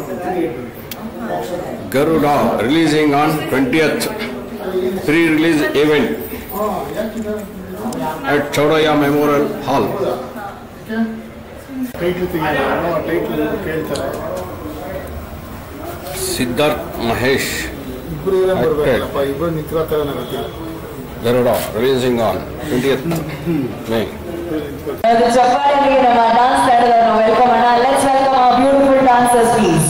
Garuda releasing on 20th pre-release event at Chaudaya Memorial Hall. Title ತೆಗಿಯೋದು title ಕೇಳ್ತಾರೆ Siddharth Mahesh ಇಬ್ರು ಇರೋ ಬರ್ಬೇಕಲ್ಲಪ್ಪ ಇಬ್ರು ನಿಂತಿರೋ ಥರ ನನಗೆ ಗೊತ್ತಿಲ್ಲ Garuda releasing on 20th May. ಅದು ಚಪ್ಪಾಳೆಗೆ ನಮ್ಮ ಡಾನ್ಸ್ ತಂಡದವರನ್ನು ವೆಲ್ಕಮ್ ಮಾಡೋಣ let's welcome our beautiful dancers please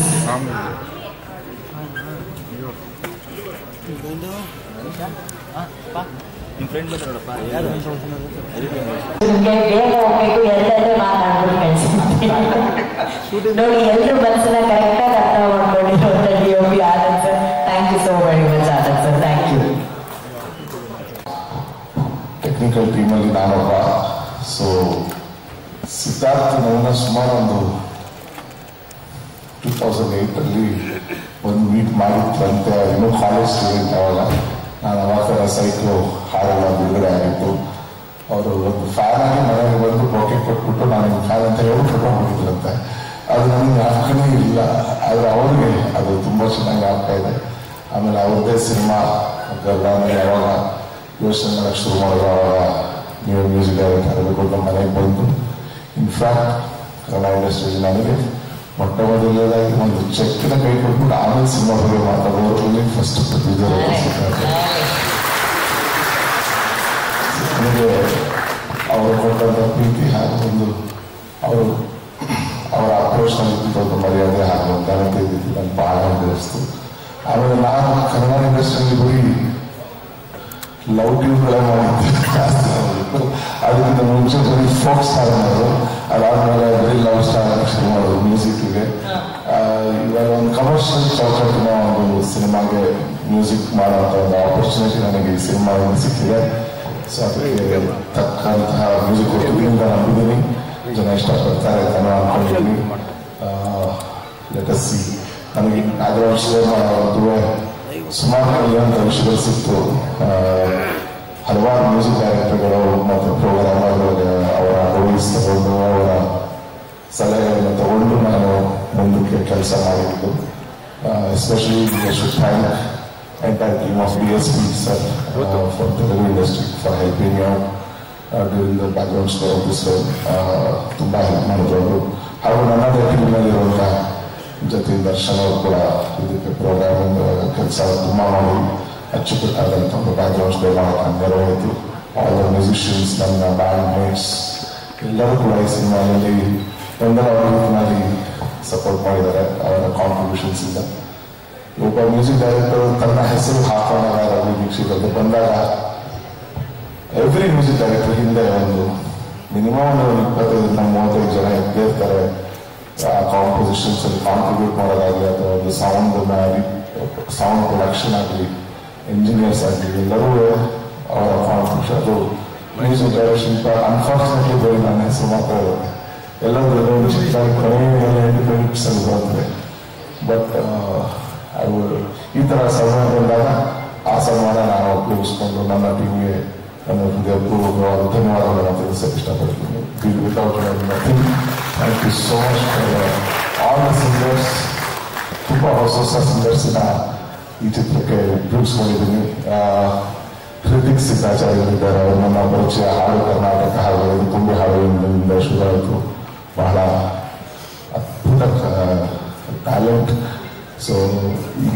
ನಿಮ್ಗೆ ಬೇಗ ಹೋಗ್ಬೇಕು ಎಲ್ಲರೂ ಮಾತಾಡ್ಬಿಟ್ಟು ಕಳಿಸಿ ನೋಡಿ ಎಲ್ಲರೂ ಮನಸ್ಸನ್ನ ಕರೆಕ್ಟಾಗಿ ಅರ್ಥ ಮಾಡ್ಕೊಂಡಿರುವಂತ D O P Anand sir thank you so very much Anand sir thank you technical ಟೀಮಲ್ಲಿ ನಾನೊಬ್ಬ ಸೊ ಸಿದ್ಧಾರ್ಥ್ ನನ್ನ ಸುಮಾರು ಒಂದು ಟೂ ತೌಸಂಡ್ ಏಯ್ಟಲ್ಲಿ ಒಂದು ಮೀಟ್ ಮಾಡಿದ್ರಂತೆ ಇನ್ನೂ ಕಾಲೇಜ್ ಸ್ಟೂಡೆಂಟ್ ಅವಾಗ ನಾನು ಅವಾಗ ಸೈಕ್ಲು ಹಾಡೆಲ್ಲ ಬಿಡುಗಡೆ ಆಗಿತ್ತು ಅವರು ಒಂದು ಫ್ಯಾನ್ ಆಗಿ ಮನೆಗೆ ಬಂದು ಬೊಕೆ ಕೊಟ್ಬಿಟ್ಟು ನಾನು ಫ್ಯಾನ್ ಅಂತ ಹೇಳ್ಬಿಟ್ಟು ಹೋಗಿದ್ರಂತೆ ಅದು ನನಗೆ ಆಗ್ತಾನೇ ಇಲ್ಲ ಆದರೆ ಅವ್ರಿಗೆ ಅದು ತುಂಬ ಚೆನ್ನಾಗಿ ಆಗ್ತಾ ಇದೆ ಆಮೇಲೆ ಅವ್ರದ್ದೇ ಸಿನಿಮಾ ಅದೆಲ್ಲ ನನಗೆ ಯಾವಾಗ ಯೋಚನೆ ಮಾಡಕ್ಕೆ ಶುರು ಮಾಡಿದ್ರು ಅವಾಗ ನೀವು ಮ್ಯೂಸಿಕ್ ಡೈರೆಕ್ಟರ್ ಆಗಬೇಕು ಅಂತ ಮನೆಗೆ ಬಂದು ಇನ್ಫ್ಯಾಕ್ಟ್ ಕನ್ನಡ ಇಂಡಸ್ಟ್ರಿ ನನಗೆ ಮೊಟ್ಟ ಮೊದಲನೇದಾಗಿ ಒಂದು ಚೆಕ್ಕಿನ ಕೈ ಕೊಟ್ಬಿಟ್ಟು ಆಮೇಲೆ ಸಿನಿಮಾ ಬಗ್ಗೆ ಮಾತಾಡೋದ್ರಲ್ಲಿ ಫಸ್ಟ್ ನನಗೆ ಅವರು ಕೊಟ್ಟಂಥ ಪ್ರೀತಿ ಹಾಗೂ ಒಂದು ಅವರು ಅವರ ಅಪ್ರೋಚ್ನಲ್ಲಿ ಇದ್ದಿದ್ದು ಮರ್ಯಾದೆ ಹಾಗೂ ಘನತೆ ಇದ್ದಿದ್ದು ನನಗೆ ಬಹಳ ಬೆಳೆಸ್ತು ಆಮೇಲೆ ನಾನು ಕನ್ನಡ ಇಂಡಸ್ಟ್ರಿಯಲ್ಲಿ ಬರೀ ಲವ್ ಟ್ಯೂಬ್ಗಳೇ ಮಾಡಿದ್ದೆ ಜಾಸ್ತಿ ಆಗಿತ್ತು ಅದಕ್ಕಿಂತ ಮುಂಚೆ ಬರೀ ಫೋಕ್ ಸ್ಟಾರ್ ಮಾಡೋದು ಅದಾದ್ಮೇಲೆ ಬರೀ ಲವ್ ಸ್ಟಾರ್ ಶುರು ಮಾಡೋದು ಮ್ಯೂಸಿಕ್ಗೆ ಇವಾಗ ಒಂದು ಕಮರ್ಷಿಯಲ್ ಚೌಕಟ್ಟಿನ ಒಂದು ಸಿನಿಮಾಗೆ ಮ್ಯೂಸಿಕ್ ಮಾಡುವಂಥ ಒಂದು ಆಪರ್ಚುನಿಟಿ ನನಗೆ ಈ ಸಿನಿಮಾದಿಂದ ಸಿಕ್ಕಿದೆ ಸೊ ಅದಕ್ಕೆ ತಕ್ಕಂತಹ ಮ್ಯೂಸಿಕ್ ಕೊಡ್ತೀನಿ ಅಂತ ನಂಬಿದ್ದೀನಿ ಜನ ಇಷ್ಟಪಡ್ತಾರೆ ಅಂತ ನಾನು ಅನ್ಕೊಂಡಿದ್ದೀನಿ ಲೆಟಸ್ ಸಿ ನನಗೆ ನಾಗರಾಜ್ ಶರ್ಮಾ ಅವ್ರದ್ದು ಸುಮಾರು ಕಲಿಯುವಂಥ ವಿಷಯಗಳು ಸಿಕ್ತು ಆ, ಹಲವಾರು ಮ್ಯೂಸಿಕ್ ಡೈರೆಕ್ಟರ್ಗಳು ಮತ್ತು ಪ್ರೋಗ್ರಾಮರ್ಗಳು ಅವರ ಅಡ್ವೈಸ್ ತಗೊಂಡು ಅವರ ಸಲಹೆಗಳನ್ನು ತಗೊಂಡು ನಾನು ಮುಂದಕ್ಕೆ ಕೆಲಸ ಮಾಡಿದ್ದು especially should thank entire team of B S P sir for Telugu industry for helping out during the background store of this ತುಂಬ ಹೆಲ್ಪ್ ಮಾಡಿದ್ರು ಅವರು ಹಾಗೂ ನನ್ನದೇ ಟೀಮ್ನಲ್ಲಿರುವಂಥ ಜೊತೆ ದರ್ಶನ್ ಅವರು ಕೂಡ ಇದಕ್ಕೆ ಪ್ರೋಗ್ರಾಮಿಂಗ್ ಕೆಲಸ ತುಂಬ ಮಾಡಿ ಅಚ್ಚುಕಟ್ಟಾದಂಥ ಒಂದು ಬ್ಯಾಕ್ಗ್ರೌಂಡ್ ಸ್ಟೋರ್ ಮಾಡೋಕ್ಕೆ ನೆರವಾಯಿತು ಆಲ್ ದ ಮ್ಯೂಸಿಷಿಯನ್ಸ್ ನನ್ನ ಬ್ಯಾಂಡ್ ಮೇಟ್ಸ್ ಎಲ್ಲರೂ ಕೂಡ ಈ ಸಿನಿಮಾದಲ್ಲಿ ಒಂದರ ರೀತಿಯಲ್ಲಿ ಸಪೋರ್ಟ್ ಮಾಡಿದ್ದಾರೆ ಅವರ ಕಾಂಟ್ರಿಬ್ಯೂಷನ್ಸ್ ಇಂದ ಒಬ್ಬ ಮ್ಯೂಸಿಕ್ ಡೈರೆಕ್ಟರ್ ತನ್ನ ಹೆಸರು ಹಾಕೊಂಡಾಗ ರವಿ ದೀಕ್ಷಿತ್ ಅಂತ ಬಂದಾಗ ಎವ್ರಿ ಮ್ಯೂಸಿಕ್ ಡೈರೆಕ್ಟರ್ ಹಿಂದೆ ಒಂದು ಮಿನಿಮಮ್ ಒಂದು ಇಪ್ಪತ್ತೈದರಿಂದ ಮೂವತ್ತೈದು ಜನ ಇದ್ದೇ ಇರ್ತಾರೆ ಆ ಕಾಂಪೋಸಿಷನ್ಸ್ ಅಲ್ಲಿ ಕಾಂಟ್ರಿಬ್ಯೂಟ್ ಮಾಡೋದಾಗಲಿ ಅಥವಾ ಒಂದು ಸೌಂಡ್ ಸೌಂಡ್ ಪ್ರೊಡಕ್ಷನ್ ಆಗಲಿ ಇಂಜಿನಿಯರ್ಸ್ ಆಗಲಿ ಎಲ್ಲರೂ ಅವರ ಕಾಂಟ್ರಿಬ್ಯೂಷನ್ ಅದು ಮ್ಯೂಸಿಕ್ ಡೈರೆಕ್ಷನ್ ಅನ್ಫಾರ್ಚುನೇಟ್ಲಿ ಬರೀ ನನ್ನ ಹೆಸರು ಮಾತ್ರ ಇರುತ್ತೆ ಎಲ್ಲರೂ ಒಂದು ಚಿತ್ರ ಕೊನೆಯ ಎಂಟು ಮಿನಿಟ್ಸ್ ಅಲ್ಲಿ ಬರ್ತದೆ ಬಟ್ ಅದು ಈ ಥರ ಸನ್ಮಾನ ಬಂದಾಗ ಆ ಸನ್ಮಾನ ನಾನು ಉಪಯೋಗಿಸ್ಕೊಂಡು ನನ್ನ ಟೀಮ್ಗೆ ನನ್ನ ಹೃದಯಪೂರ್ವಕವಾದ ಧನ್ಯವಾದಗಳನ್ನು ತಿಳಿಸಕ್ಕೆ ಇಷ್ಟಪಡ್ತೀನಿ without nothing thank you so much for all the singers ತುಂಬ ಹೊಸ ಹೊಸ ಸಿಂಗರ್ಸಿನ ಈ ಚಿತ್ರಕ್ಕೆ ಉಪಯೋಗಿಸ್ಕೊಂಡಿದ್ದೀನಿ ಹೃತಿಕ್ ಸಿದ್ದಾಚಾರ್ಯರಿದ್ದಾರೆ ಅವರು ನನ್ನ ಪರಿಚಯ ಹಾಡು ಕರ್ನಾಟಕ ಹಾಡುಗಳು ತುಂಬ ಹಾಡುಗಳಿಂದ ಶುರುವಾಯಿತು ಬಹಳ ಅದ್ಭುತ ಟ್ಯಾಲೆಂಟ್ ಸೊ ಈ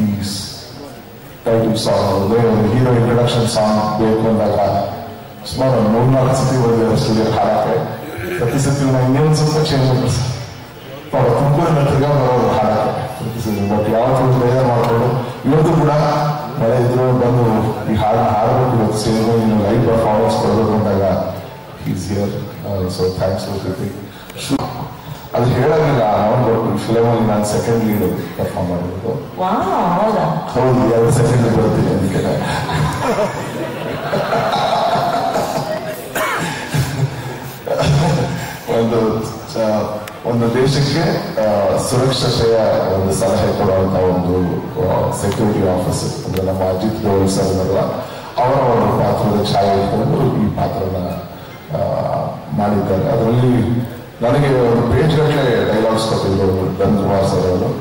ಟೈಟಲ್ ಸಾಂಗ್ ಅದೇ ಒಂದು ಹೀರೋ ಇಂಟ್ರಡಕ್ಷನ್ ಸಾಂಗ್ ಬೇಕು ಅಂದಾಗ ಸುಮಾರು ಒಂದು ಮೂರ್ನಾಲ್ಕು ಸತಿ ಬಂದಿದ್ದಾರೆ ಸ್ಟುಡಿಯೋ ಹಾಡಕ್ಕೆ ಪ್ರತಿ ಸತಿ ನಾನು ಇನ್ನೊಂದು ಸ್ವಲ್ಪ ಚೇಂಜ್ ಮಾಡಿ ಪಾಪ ತುಮಕೂರಿನ ತಿರ್ಗಾ ಬರೋರು ಹಾಡಕ್ಕೆ ಪ್ರತಿ ಸತಿ ಬಟ್ ಯಾವತ್ತೂ ಬೇಜಾರು ಮಾಡಿಕೊಂಡು ಇವತ್ತು ಕೂಡ ಮಳೆ ಇದ್ರು ಬಂದು ಈ ಹಾಡನ್ನ ಹಾಡಬೇಕು ಇವತ್ತು ಸೇರಿದ್ರು ಇನ್ನು ಲೈವ್ ಪರ್ಫಾರ್ಮೆನ್ಸ್ ಕೊಡಬೇಕು ಅಂದಾಗ ಈಸ್ ಹಿಯರ್ ಸೊ ಥ್ಯಾಂಕ್ಸ್ ಶೂ ಅದು ಹೇಳಂಗಿಲ್ಲ ನವಂಬರ್ ಫಿಲಮಲ್ಲಿ ನಾನು ಸೆಕೆಂಡ್ ಲೀಡ್ ಪರ್ಫಾರ್ಮ್ ಮಾಡಿರೋದು ವಾ ಹೌದಾ ಹೌದು ಎರಡು ಸೆಕೆಂಡ್ ಬರ್ತೀನಿ ಅದಕ್ಕೆ ಒಂದು ಆ, ಒಂದು ದೇಶಕ್ಕೆ ಆ, ಸುರಕ್ಷತೆಯ ಒಂದು ಸಲಹೆ ಕೊಡುವಂತ ಒಂದು ಸೆಕ್ಯೂರಿಟಿ ಆಫೀಸರ್ ಅಂದ್ರೆ ನಮ್ಮ ಅಜಿತ್ ಗೋಲ್ ಸರ್ ಇದಾರಲ್ಲ, ಅವರ ಒಂದು ಪಾತ್ರದ ಛಾಯೆ ಇಟ್ಕೊಂಡು ಈ ಪಾತ್ರನ ಆ, ಮಾಡಿದ್ದಾರೆ ಅದರಲ್ಲಿ ನನಗೆ ಒಂದು ಪೇಜ್ ಗಟ್ಟಲೆ ಡೈಲಾಗ್ಸ್ ಕೊಟ್ಟಿದ್ರು ಧನ್ ಕುಮಾರ್ ಸರ್ ಅವರು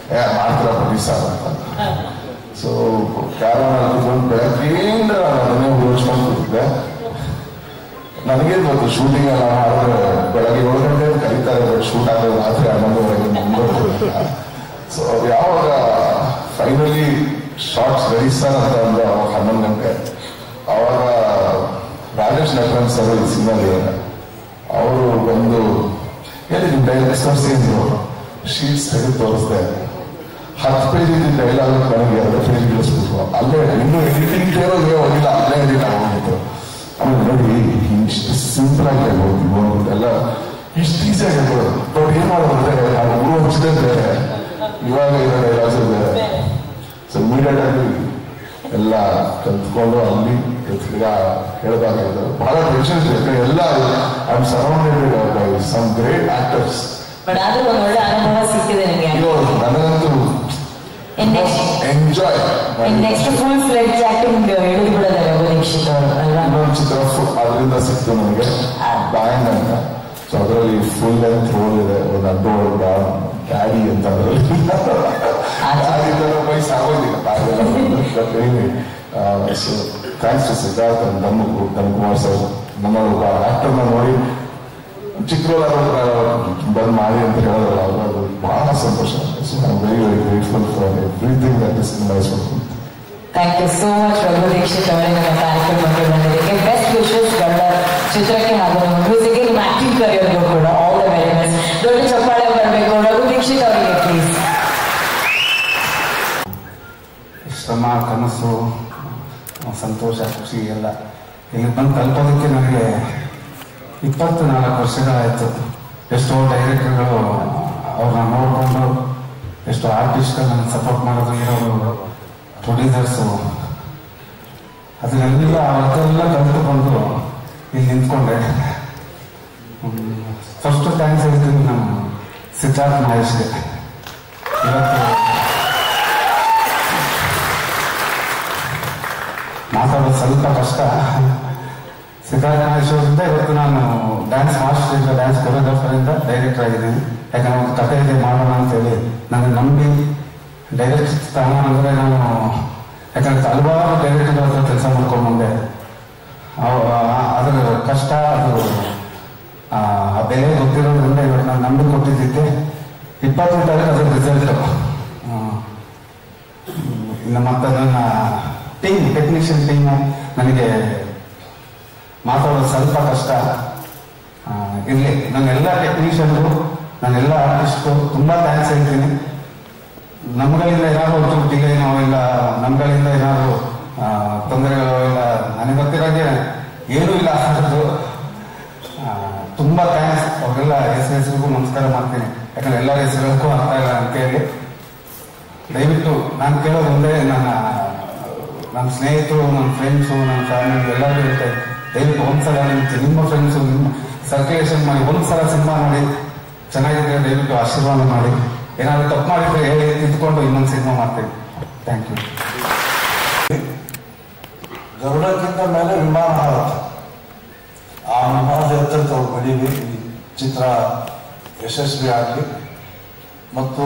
ಏ ಮಾಡ್ತೀರ ಪ್ರೊಡ್ಯೂಸರ್ ಅಂತ ಸೊ ಕಾರಣ ಒಂದು ಬೆಳಗ್ಗೆಯಿಂದ ನಾನು ಅದನ್ನೇ ಯೋಚಿಸ್ಕೊಂಡು ಕೂತಿದ್ದೆ ನನಗೆ ಗೊತ್ತು ಶೂಟಿಂಗ್ ಎಲ್ಲ ಮಾಡಿದ್ರೆ ಬೆಳಗ್ಗೆ ಏಳು ಗಂಟೆ ಕರೀತಾರೆ ಬಟ್ ಶೂಟ್ ಆಗೋದು ರಾತ್ರಿ ಹನ್ನೊಂದುವರೆಗೆ ಮುಂದುವರೆದು ಸೊ ಯಾವಾಗ ಫೈನಲಿ ಶಾರ್ಟ್ಸ್ ರೆಡಿ ಸರ್ ಅಂತ ಅಂದ್ರೆ ಅವಾಗ ಹನ್ನೊಂದು ಗಂಟೆ ಅವಾಗ ರಾಜೇಶ್ ನಟರನ್ ಸರ್ ಈ ಸಿನಿಮಾಲಿ ಅವರು ಬಂದು ಎಲ್ಲಿ ನಿಮ್ಮ ಡೈರೆಕ್ಟರ್ಸ್ ಏನು ಶೀಟ್ಸ್ ತೆಗೆದು ತೋರಿಸ್ದೆ ಹತ್ತು ಪೇಜ್ ಇದ್ದ ಡೈಲಾಗ್ ನನಗೆ ಎರಡು ಪೇಜ್ ಇಳಿಸ್ಬಿಟ್ರು ಅಲ್ಲೇ ಇನ್ನೂ ಎಡಿಟಿಂಗ್ ಟೇಬಲ್ಗೆ ಹೋಗಿಲ್ಲ ಅಲ್ಲೇ ಎಡಿಟ್ ಆಗೋಗಿತ್ತು ಆಮೇಲೆ ನೋಡಿ ಇಷ್ಟು ಸಿಂಪಲ್ ಆಗಿ ಹೋಗಿ ಎಲ್ಲ ಇಷ್ಟು ಈಸಿ ಆಗಿರ್ಬೋದು ಬಟ್ ಏನ್ ಮಾಡೋದಂದ್ರೆ ನಾವು ಊರು ಹಂಚಿದೆ ಬೇರೆ ಇವಾಗ ಇರೋ ಡೈಲಾಗ್ಸ್ ಬೇರೆ ಸೊ ಇಮಿಡಿಯೇಟ್ ಆಗಿ ಎಲ್ಲ ಕಲ್ತ್ಕೊಂಡು ಅಲ್ಲಿ ತಿರ್ಗ ಹೇಳ್ಬೇಕಾಗಿದ್ದು ಬಹಳ ಟೆನ್ಷನ್ ಇದೆ ಎಲ್ಲ I am surrounded by some great actors but ಆದ್ರೂ ಒಂದು ಒಳ್ಳೆ ಅನುಭವ ಸಿಕ್ಕಿದೆ ನಿಮಗೆ ಇದು ನನಗಂತೂ in next enjoy in next full fledged acting ಹಿಡಿದು ಬಿಡೋದೆ ರಘು ದೀಕ್ಷಿತ್ ಅವರು ಅಲ್ವಾ ಇನ್ನೊಂದು ಚಿತ್ರ ಫು- ಅದರಿಂದ ಸಿಕ್ತು ನನಗೆ ಬ್ಯಾಂಗ್ ಅಂತ ಸೊ ಅದರಲ್ಲಿ ಫುಲ್ ಲೆಂತ್ ರೋಲ್ ಇದೆ ಒಂದು ಅಡ್ಡೋಡ್ ಡ್ಯಾಡಿ ಅಂತ ಅದರಲ್ಲಿ ಡ್ಯಾಡಿ ವಯಸ್ಸು ಆಗೋದಿಲ್ಲ but anyway so thanks to Siddharth and ನಮ್ಮ ಕುಮಾರ್ ಸರ್ ನಮ್ಮ ಒಬ್ಬ ಆಕ್ಟರ್ನ ನೋಡಿ ಚಿಕ್ಕ ಬಂದ್ ಮಾಡಿ ಅಂತ ಹೇಳಿದ್ರಲ್ಲ ಅದು ಅದು ಬಹಳ ಸಂತೋಷ so I very very grateful for everything that is in my school thank you so much Raghu Dixit ಅವರೇ ನಮ್ಮ ಕಾರ್ಯಕ್ರಮಕ್ಕೆ ಬಂದಿದ್ದಕ್ಕೆ ಬೆಸ್ಟ್ ವಿಶಸ್ ಗಂಡ ಚಿತ್ರಕ್ಕೆ ಹಾಗೂ ನಮ್ಮ ಮ್ಯೂಸಿಕ್ಗೆ ನಿಮ್ಮ ಆಕ್ಟಿಂಗ್ ಕರಿಯರ್ಗೂ ಕೂಡ ಆಲ್ ದ ವೆರಿ ಬೆಸ್ಟ್ ದೊಡ್ಡ ಚಪ್ಪಾಳೆ ಬರಬೇಕು ರಘು ದೀಕ್ಷಿತ್ ಅವರಿಗೆ ಪ್ಲೀಸ್ ಶ್ರಮ ಕನಸು ಸಂತೋಷ ಖುಷಿ ಎಲ್ಲ ಇಲ್ಲಿ ಬಂದು ತಲುಪೋದಕ್ಕೆ ನನಗೆ ಇಪ್ಪತ್ತು ನಾಲ್ಕು ವರ್ಷಗಳಾಯಿತು ಎಷ್ಟೋ ಡೈರೆಕ್ಟರ್ಗಳು ಅವ್ರನ್ನ ನೋಡಿಕೊಂಡು ಎಷ್ಟೋ ಆರ್ಟಿಸ್ಟ್ಗಳು ನನಗೆ ಸಪೋರ್ಟ್ ಮಾಡೋದು ಇರೋರು ಪ್ರೊಡ್ಯೂಸರ್ಸು ಅದನ್ನೆಲ್ಲ ಅವತ್ತೆಲ್ಲ ಕಲಿತುಕೊಂಡು ಇಲ್ಲಿ ನಿಂತ್ಕೊಂಡೆ ಫಸ್ಟ್ ಥ್ಯಾಂಕ್ಸ್ ಹೇಳ್ತೀನಿ ನಮ್ಮ ಸಿದ್ಧಾರ್ಥ್ ಮಹೇಶ್ಗೆ ಇವತ್ತು ಮಾತಾಡೋದು ಸ್ವಲ್ಪ ಕಷ್ಟ ಸಿದ್ಧಾರ್ಥ ಮಹೇಶ್ವರಿಂದ ಇವತ್ತು ನಾನು ಡ್ಯಾನ್ಸ್ ಮಾಸ್ಟರ್ ಇಂದ ಡ್ಯಾನ್ಸ್ ಕೊರಿಯೋಗ್ರಾಫರ್ ಇಂದ ಡೈರೆಕ್ಟರ್ ಆಗಿದ್ದೀನಿ ಯಾಕಂದ್ರೆ ಒಂದು ಕಥೆ ಇದೆ ಮಾಡೋಣ ಅಂತೇಳಿ ನನಗೆ ನಂಬಿ ಡೈರೆಕ್ಟ್ ಸ್ಥಾನ ಅಂದ್ರೆ ನಾನು ಯಾಕಂದ್ರೆ ಹಲವಾರು ಡೈರೆಕ್ಟರ್ ಹತ್ರ ಕೆಲಸ ಮಾಡ್ಕೊಂಡು ಬಂದೆ ಅವ್- ಆ- ಅದರ ಕಷ್ಟ ಅದು ಆ ಆ ಬೆಲೆ ಗೊತ್ತಿರೋದ್ರಿಂದ ಇವತ್ತು ನಾನು ನಂಬಿ ಕೊಟ್ಟಿದ್ದಕ್ಕೆ ಇಪ್ಪತ್ತನೇ ತಾರೀಕು ಅದರ ರಿಸಲ್ಟ್ ಇನ್ನು ಮತ್ತೆ ನನ್ನ ಟೀಮ್ ಟೆಕ್ನಿಷಿಯನ್ ಟೀಮು ನನಗೆ ಮಾತಾಡೋದು ಸ್ವಲ್ಪ ಕಷ್ಟ ಆ, ಇರ್ಲಿ ನನ್ನೆಲ್ಲ ಟೆಕ್ನಿಷಿಯನ್ರು ನನ್ನೆಲ್ಲ ಆರ್ಟಿಸ್ಟು ತುಂಬ ಥ್ಯಾಂಕ್ಸ್ ಹೇಳ್ತೀನಿ ನಮ್ಗಳಿಂದ ಏನಾದ್ರು ಒಂಚೂರು ಡಿಲೇನೋ ಇಲ್ಲ ನಮ್ಗಳಿಂದ ಏನಾದ್ರು ಆ, ತೊಂದರೆಗಳು ಇಲ್ಲ ನನಗೆ ಗೊತ್ತಿರೋಂಗೆ ಏನೂ ಇಲ್ಲ ಅದು ಆ, ತುಂಬಾ ಥ್ಯಾಂಕ್ಸ್ ಅವ್ರಿಗೆಲ್ಲ ಹೆಸರು ಹೆಸರಿಗೂ ನಮಸ್ಕಾರ ಮಾಡ್ತೀನಿ ಯಾಕಂದ್ರೆ ಎಲ್ಲರ ಹೆಸರುಗಳಿಗೂ ಅರ್ಥ ಇಲ್ಲ ಅಂತೇಳಿ ದಯವಿಟ್ಟು ನಾನು ಕೇಳೋದು ಒಂದೇ ನನ್ನ ನನ್ನ ಸ್ನೇಹಿತರು ನನ್ನ ಫ್ರೆಂಡ್ಸು ನನ್ನ ಫ್ಯಾಮಿಲಿ ಎಲ್ಲರೂ ಇರುತ್ತೆ ದಯವಿಟ್ಟು ಒಂದ್ಸಲ ನಿಮ್ಮ ನಿಮ್ಮ ಫ್ರೆಂಡ್ಸು ನಿಮ್ಮ ಸರ್ಕ್ಯುಲೇಷನ್ ಮಾಡಿ ಒಂದ್ಸಲ ಸಿನಿಮಾ ನೋಡಿ ಚೆನ್ನಾಗಿದ್ರೆ ದಯವಿಟ್ಟು ಆಶೀರ್ವಾದ ಮಾಡಿ ಏನಾದ್ರು ತಪ್ಪು ಮಾಡಿದ್ರೆ ಹೇಳಿ ತಿದ್ದುಕೊಂಡು ಇನ್ನೊಂದು ಸಿನಿಮಾ ಮಾಡ್ತೀನಿ ಥ್ಯಾಂಕ್ ಯು ಗರುಡಕ್ಕಿಂತ ಮೇಲೆ ವಿಮಾನ ಹಾರುತ್ತೆ ಆ ವಿಮಾನದ ಎತ್ತರಕ್ಕೆ ಅವ್ರು ಬೆಳೀಲಿ ಈ ಚಿತ್ರ ಯಶಸ್ವಿ ಆಗಲಿ ಮತ್ತು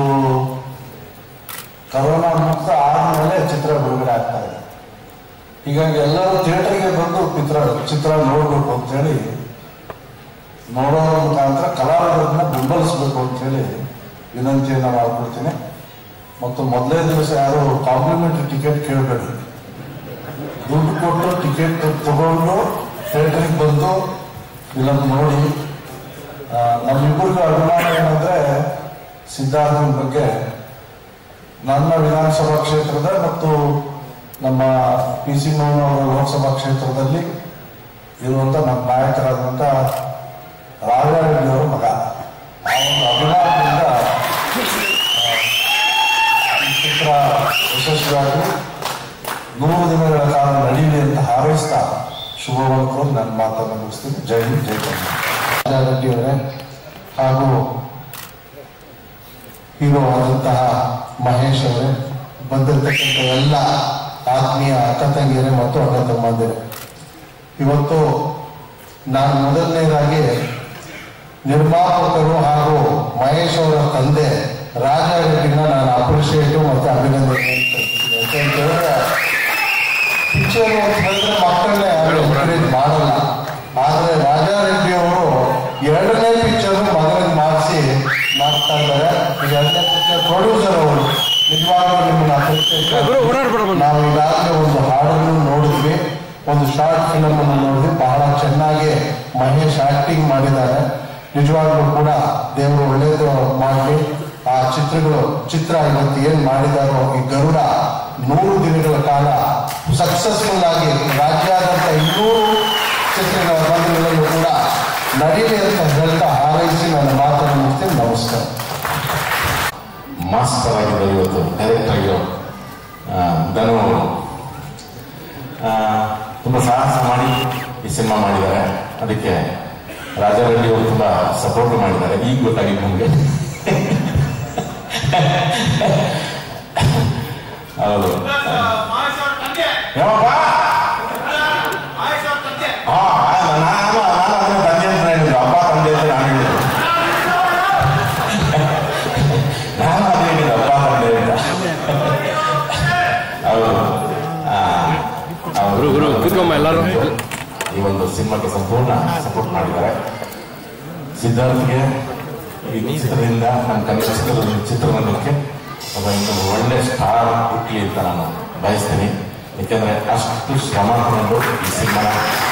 ಕರೋನಾ ಮುಕ್ತ ಆದಮೇಲೆ ಚಿತ್ರ ಬಿಡುಗಡೆ ಆಗ್ತಾ ಇದೆ ಹೀಗಾಗಿ ಎಲ್ಲರೂ ಥಿಯೇಟರ್ಗೆ ಬಂದು ಚಿತ್ರ ಚಿತ್ರ ನೋಡಬೇಕು ಅಂತೇಳಿ ನೋಡೋದ್ರ ಮುಖಾಂತರ ಕಲಾವಿದರನ್ನ ಬೆಂಬಲಿಸಬೇಕು ಅಂತೇಳಿ ವಿನಂತಿಯನ್ನು ಮಾಡ್ಕೊಳ್ತೀನಿ ಮತ್ತು ಮೊದಲೇ ದಿವಸ ಯಾರು ಕಾಂಪ್ಲಿಮೆಂಟರಿ ಟಿಕೆಟ್ ಕೇಳಬೇಡಿ ದುಡ್ಡು ಕೊಟ್ಟು ಟಿಕೆಟ್ ತಗೊಂಡು ಥಿಯೇಟರ್ಗೆ ಬಂದು ಫಿಲಮ್ ನೋಡಿ ಆ, ನಮ್ಮಿಬ್ಬರಿಗೂ ಅಭಿಮಾನ ಏನಂದ್ರೆ ಸಿದ್ಧಾರ್ಥನ ಬಗ್ಗೆ ನನ್ನ ವಿಧಾನಸಭಾ ಕ್ಷೇತ್ರದ ಮತ್ತು ನಮ್ಮ ಪಿ ಸಿ ಮೋಹನ್ ಅವರ ಲೋಕಸಭಾ ಕ್ಷೇತ್ರದಲ್ಲಿ ಇರುವಂತ ನಮ್ಮ ನಾಯಕರಾದಂಥ ರಾಘವೇಂದ್ರ ಅವರ ಮಗ ಆ ಒಂದು ಅಭಿಮಾನದಿಂದ ಆ, ಈ ಚಿತ್ರ ಯಶಸ್ವಿಯಾಗಿ ನೂರು ದಿನಗಳ ಕಾಲ ನಡೀಲಿ ಅಂತ ಹಾರೈಸ್ತಾ ಶುಭವನ್ನು ಕೋರಿ ನನ್ನ ಮಾತನ್ನು ಮುಗಿಸ್ತೀನಿ ಜೈ ಹಿಂದ್ ಜೈ ಕನ್ನಡ ರೆಡ್ಡಿ ಅವರೇ ಹಾಗೂ ಹೀರೋ ಆದಂತಹ ಮಹೇಶ್ ಅವರೇ ಬಂದಿರತಕ್ಕಂಥ ಎಲ್ಲ ಆತ್ಮೀಯ ಅಕ್ಕ ತಂಗಿಯರೇ ಮತ್ತು ಅಣ್ಣ ತಮ್ಮಂದಿರೇ ಇವತ್ತು ನಾನು ಮೊದಲನೇದಾಗಿ ನಿರ್ಮಾಪಕರು ಹಾಗೂ ಮಹೇಶ್ ಅವರ ತಂದೆ ರಾಜ ರೆಡ್ಡಿನ ನಾನು ಅಪ್ರಿಷಿಯೇಟ್ ಪಿಕ್ಚರ್ ಅಂತ ಹೇಳಿದ್ರೆ ಮಕ್ಕಳನ್ನೇ encourage ಮಾಡಲ್ಲ ಆದ್ರೆ ರಾಜಾರೆಡ್ಡಿ ಅವರು ಎರಡನೇ ಪಿಕ್ಚರ್ ಮಗನಿಗೆ ಮಾಡಿಸಿ ಮಾಡ್ತಾ ಇದ್ದಾರೆ ಈಗ ಎರಡನೇ ಪಿಕ್ಚರ್ ಪ್ರೊಡ್ಯೂಸರ್ ಅವರು ನಿಜವಾಗ್ಲೂ ನಿಮ್ಮನ್ನ appreciate ನಾವು ಈಗಾಗಲೇ ಒಂದು ಹಾಡನ್ನು ನೋಡಿದ್ವಿ ಒಂದು ಶಾರ್ಟ್ ಫಿಲಮ್ ಅನ್ನು ನೋಡಿದ್ವಿ ಬಹಳ ಚೆನ್ನಾಗಿ ಮಹೇಶ್ ಆಕ್ಟಿಂಗ್ ಮಾಡಿದ್ದಾರೆ ನಿಜವಾಗ್ಲೂ ಕೂಡ ದೇವರು ಒಳ್ಳೇದು ಮಾಡಲಿ ಆ ಚಿತ್ರಗಳು ಚಿತ್ರ ಇವತ್ತು ಏನ್ ಮಾಡಿದಾರೋ ಈ ಗರುಡ ನೂರು ದಿನಗಳ ಕಾಲ ಸಕ್ಸಸ್ಫುಲ್ ಆಗಿ ರಾಜ್ಯಾದ್ಯಂತ ಇನ್ನೂರು ಚಿತ್ರಗಳ ಬಂಧುಗಳಲ್ಲೂ ಕೂಡ ನಡೀಲಿ ಅಂತ ಹೇಳ್ತಾ ಹಾರೈಸಿ ನನ್ನ ಮಾತನ್ನು ಮುಗಿಸ್ತೀನಿ ನಮಸ್ಕಾರ ಮಾಸ್ಟರ್ ಆಗಿದ್ದಾರೆ ಇವತ್ತು ಡೈರೆಕ್ಟ್ ಆಗಿರೋ ಆ, ಧನು ಅವರು ಆ, ತುಂಬ ಸಾಹಸ ಮಾಡಿ ಈ ಸಿನಿಮಾ ಮಾಡಿದ್ದಾರೆ ಅದಕ್ಕೆ ರಾಜಾರೆಡ್ಡಿ ಅವರು ತುಂಬ ಸಪೋರ್ಟ್ ಮಾಡಿದ್ದಾರೆ ಈಗ ಗೊತ್ತಾಗಿತ್ತು ನಮಗೆ ಹೌದು ಯಾವಪ್ಪ ಹಾ ನಾನು ನಾನು ಅದನ್ನ ತಂದೆ ಅಂತ ಹೇಳಿದ್ರು ಅಪ್ಪ ತಂದೆ ಅಂತ ನಾನು ಹೇಳಿದ್ರು ನಾನು ಅದೇ ಹೇಳಿದ್ದು ಅಪ್ಪ ತಂದೆ ಅಂತ ಅವರು ಆ, ಅವರು ಗುರು, ಗುರು, ಕೂತ್ಕೊಮ್ಮ ಎಲ್ಲರೂ. ಈ ಒಂದು ಸಿನಿಮಾಕ್ಕೆ ಸಂಪೂರ್ಣ ಸಪೋರ್ಟ್ ಮಾಡಿದ್ದಾರೆ ಸಿದ್ಧಾರ್ಥ್ಗೆ ಈ ಚಿತ್ರದಿಂದ ನನ್ನ ಕನ್ನಡ ಚಿತ್ರದ ಚಿತ್ರರಂಗಕ್ಕೆ ಒಬ್ಬ ಇನ್ನೊಂದು ಒಳ್ಳೆ ಸ್ಟಾರ್ ಹುಟ್ಲಿ ಅಂತ ನಾನು ಬಯಸ್ತೀನಿ ಯಾಕೆಂದ್ರೆ ಅಷ್ಟು ಶ್ರಮ ತಗೊಂಡು ಈ ಸಿನಿಮಾನ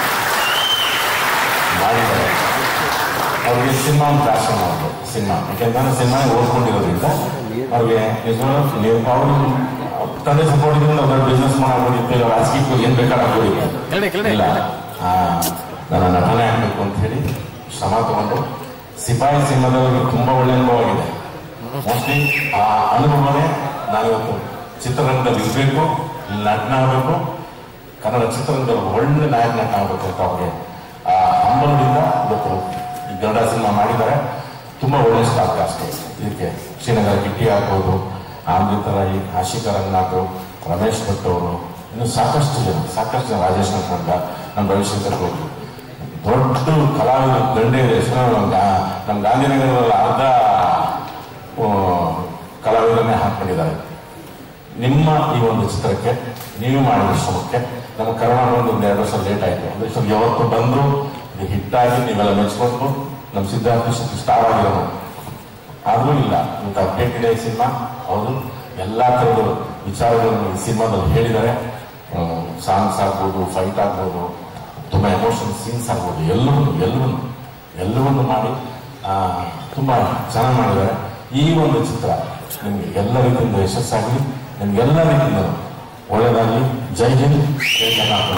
ಮಾಡಿದ್ದಾರೆ ಅವ್ರಿಗೆ ಸಿನಿಮಾ ಒಂದು ಪ್ಯಾಷನ್ ಅವರು ಸಿನಿಮಾ ಯಾಕೆಂದ್ರೆ ಸಿನಿಮಾ ಓದ್ಕೊಂಡಿರೋದ್ರಿಂದ ಅವ್ರಿಗೆ ನಿಜವಾಗ್ಲೂ ನೀವು ಅವರು ತಂದೆ ಸಪೋರ್ಟ್ ಇದ್ರಿಂದ ಒಬ್ಬರು ಬಿಸ್ನೆಸ್ ಮಾಡಬಹುದು ಇಲ್ಲ ರಾಜಕೀಯಕ್ಕೆ ಏನ್ ಬೇಕಾಗಬಹುದು ಇಲ್ಲ ಆ, ನನ್ನ ನಟನೆ ಆಗ್ಬೇಕು ಅಂತ ಹೇಳಿ ಶ್ರಮ ತಗೊಂಡು ಸಿಪಾಯಿ ಸಿನಿಮಾದಲ್ಲಿ ತುಂಬಾ ಒಳ್ಳೆ ಅನುಭವ ಆಗಿದೆ ಮೋಸ್ಟ್ಲಿ ಆ ಅನುಭವನೇ ನಾನಿವತ್ತು ಚಿತ್ರರಂಗದಲ್ಲಿ ಇರಬೇಕು ನಟನ ಆಗಬೇಕು ಕನ್ನಡ ಚಿತ್ರರಂಗದಲ್ಲಿ ಒಳ್ಳೆ ನಾಯಕ ನಟ ಆಗಬೇಕು ಅಂತ ಅವ್ರಿಗೆ ಆ ಹಂಬಲದಿಂದ ಇವತ್ತು ಈ ಗರುಡ ಸಿನಿಮಾ ಮಾಡಿದ್ದಾರೆ ತುಂಬಾ ಒಳ್ಳೆ ಸ್ಟಾರ್ ಕಾಸ್ಟ್ ಇದಕ್ಕೆ ಶ್ರೀನಗರ ಕಿಟ್ಟಿ ಆಗ್ಬೋದು ಅಮೃತ ರಾಯಿ ಆಶಿಕಾ ರಂಗನಾಥ್ ರಮೇಶ್ ಭಟ್ ಅವರು ಇನ್ನು ಸಾಕಷ್ಟು ಜನ ಸಾಕಷ್ಟು ಜನ ರಾಜೇಶ್ ನಟ್ಕಂಡ ನಮ್ಮ ರವಿಶಂಕರ್ ಹೋದ್ರು ದೊಡ್ಡ ಕಲಾವಿದರು ಗಂಡೆ ಹೆಸರು ನಮ್ಮ ಗಾ- ನಮ್ಮ ಗಾಂಧಿನಗರದಲ್ಲಿ ಅರ್ಧ ಆ, ಕಲಾವಿದರನ್ನೇ ಹಾಕೊಂಡಿದ್ದಾರೆ ನಿಮ್ಮ ಈ ಒಂದು ಚಿತ್ರಕ್ಕೆ ನೀವು ಮಾಡಿದ ಶ್ರಮಕ್ಕೆ ನಮ್ಮ ಕರ್ನಾಟಕ ಒಂದು ಎರಡು ವರ್ಷ ಲೇಟ್ ಆಯಿತು ಅಂದ್ರೆ ಸ್ವಲ್ಪ ಯಾವತ್ತು ಬಂದು ಇದು ಹಿಟ್ಟಾಗಿ ನೀವೆಲ್ಲ ಮೆಚ್ಕೊಂಡು ನಮ್ಮ ಸಿದ್ಧಾರ್ಥ ಸ್ಟಾರ್ ಆಗಿರೋನು ಆದ್ರೂ ಇಲ್ಲ ಇವತ್ತು ಅಪ್ಡೇಟ್ ಇದೆ ಈ ಸಿನಿಮಾ ಹೌದು ಎಲ್ಲಾ ಥರದ ವಿಚಾರಗಳನ್ನು ಈ ಸಿನಿಮಾದಲ್ಲಿ ಹೇಳಿದ್ದಾರೆ ಸಾಂಗ್ಸ್ ಆಗ್ಬೋದು ಫೈಟ್ ಆಗ್ಬೋದು ತುಂಬಾ ಎಮೋಷನಲ್ ಸೀನ್ಸ್ ಆಗ್ಬೋದು ಎಲ್ಲವನ್ನು ಎಲ್ಲವನ್ನು ಎಲ್ಲವನ್ನು ಮಾಡಿ ಆ, ತುಂಬಾ ಚೆನ್ನಾಗಿ ಮಾಡಿದ್ದಾರೆ ಈ ಒಂದು ಚಿತ್ರ ನಿಮ್ಗೆ ಎಲ್ಲ ರೀತಿಯಿಂದ ಯಶಸ್ಸಾಗಲಿ ನಿಮ್ಗೆಲ್ಲ ರೀತಿಯಿಂದ ಒಳ್ಳೆಯದಾಗಲಿ ಜೈ ಹಿಂದ್ ಜೈ ಕರ್ನಾಟಕ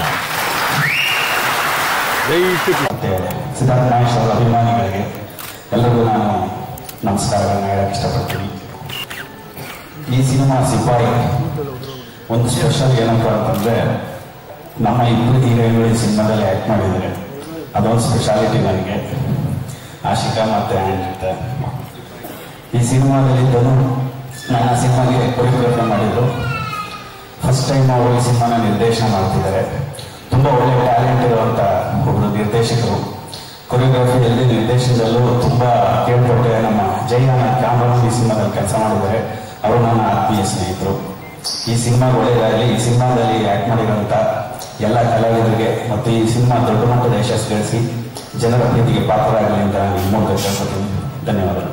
ಮತ್ತೆ ಸಿದ್ಧಾರ್ಥ ನಾಯಕ್ ಅವರ ಅಭಿಮಾನಿಗಳಿಗೆ ಎಲ್ಲರಿಗೂ ನಾನು ನಮಸ್ಕಾರಗಳನ್ನ ಹೇಳಕ್ಕೆ ಇಷ್ಟಪಡ್ತೀನಿ ಈ ಸಿನಿಮಾ ಸಿಪಾಯಿ ಒಂದು ಸ್ಪೆಷಲ್ ಏನಪ್ಪ ಅಂತಂದ್ರೆ ನಮ್ಮ ಇಬ್ಬರು ಹೀರೋಯಿನ್ಗಳು ಈ ಸಿನಿಮಾದಲ್ಲಿ ಆ್ಯಕ್ಟ್ ಮಾಡಿದ್ದಾರೆ ಅದೊಂದು ಸ್ಪೆಷಾಲಿಟಿ ನನಗೆ ಆಶಿಕಾ ಮತ್ತೆ ಆ್ಯಂಡ್ ಈ ಸಿನಿಮಾದಲ್ಲಿ ಧನು ನನ್ನ ಸಿನಿಮಾಗೆ ಕೊರಿಯೋಗ್ರಫಿ ಮಾಡಿದ್ರು ಫಸ್ಟ್ ಟೈಮ್ ಅವರು ಈ ಸಿನಿಮಾನ ನಿರ್ದೇಶನ ಮಾಡ್ತಿದ್ದಾರೆ ತುಂಬ ಒಳ್ಳೆ ಟ್ಯಾಲೆಂಟ್ ಇರುವಂಥ ಒಬ್ಬರು ನಿರ್ದೇಶಕರು ಕೊರಿಯೋಗ್ರಫಿಯಲ್ಲಿ ನಿರ್ದೇಶನದಲ್ಲೂ ತುಂಬ ಕೇಳ್ಪಟ್ಟೆ ನಮ್ಮ ಜೈನ ಕ್ಯಾಮ್ರಾ ಈ ಸಿನಿಮಾದಲ್ಲಿ ಕೆಲಸ ಮಾಡಿದ್ದಾರೆ ಅವರು ನನ್ನ ಆತ್ಮೀಯ ಸ್ನೇಹಿತರು ಈ ಸಿನಿಮಾ ಒಳ್ಳೆಯದಾಗಲಿ ಈ ಸಿನಿಮಾದಲ್ಲಿ ಆ್ಯಕ್ಟ್ ಮಾಡಿರೋಂಥ ಎಲ್ಲ ಕಲಾವಿದರಿಗೆ ಮತ್ತು ಈ ಸಿನಿಮಾ ದೊಡ್ಡ ಮಟ್ಟದ ಯಶಸ್ಸು ಗಳಿಸಿ ಜನರ ಪ್ರೀತಿಗೆ ಪಾತ್ರರಾಗಲಿ ಅಂತ ನಾನು ಈ ಮೂಲಕ ಕೇಳ್ಕೊತೀನಿ ಧನ್ಯವಾದಗಳು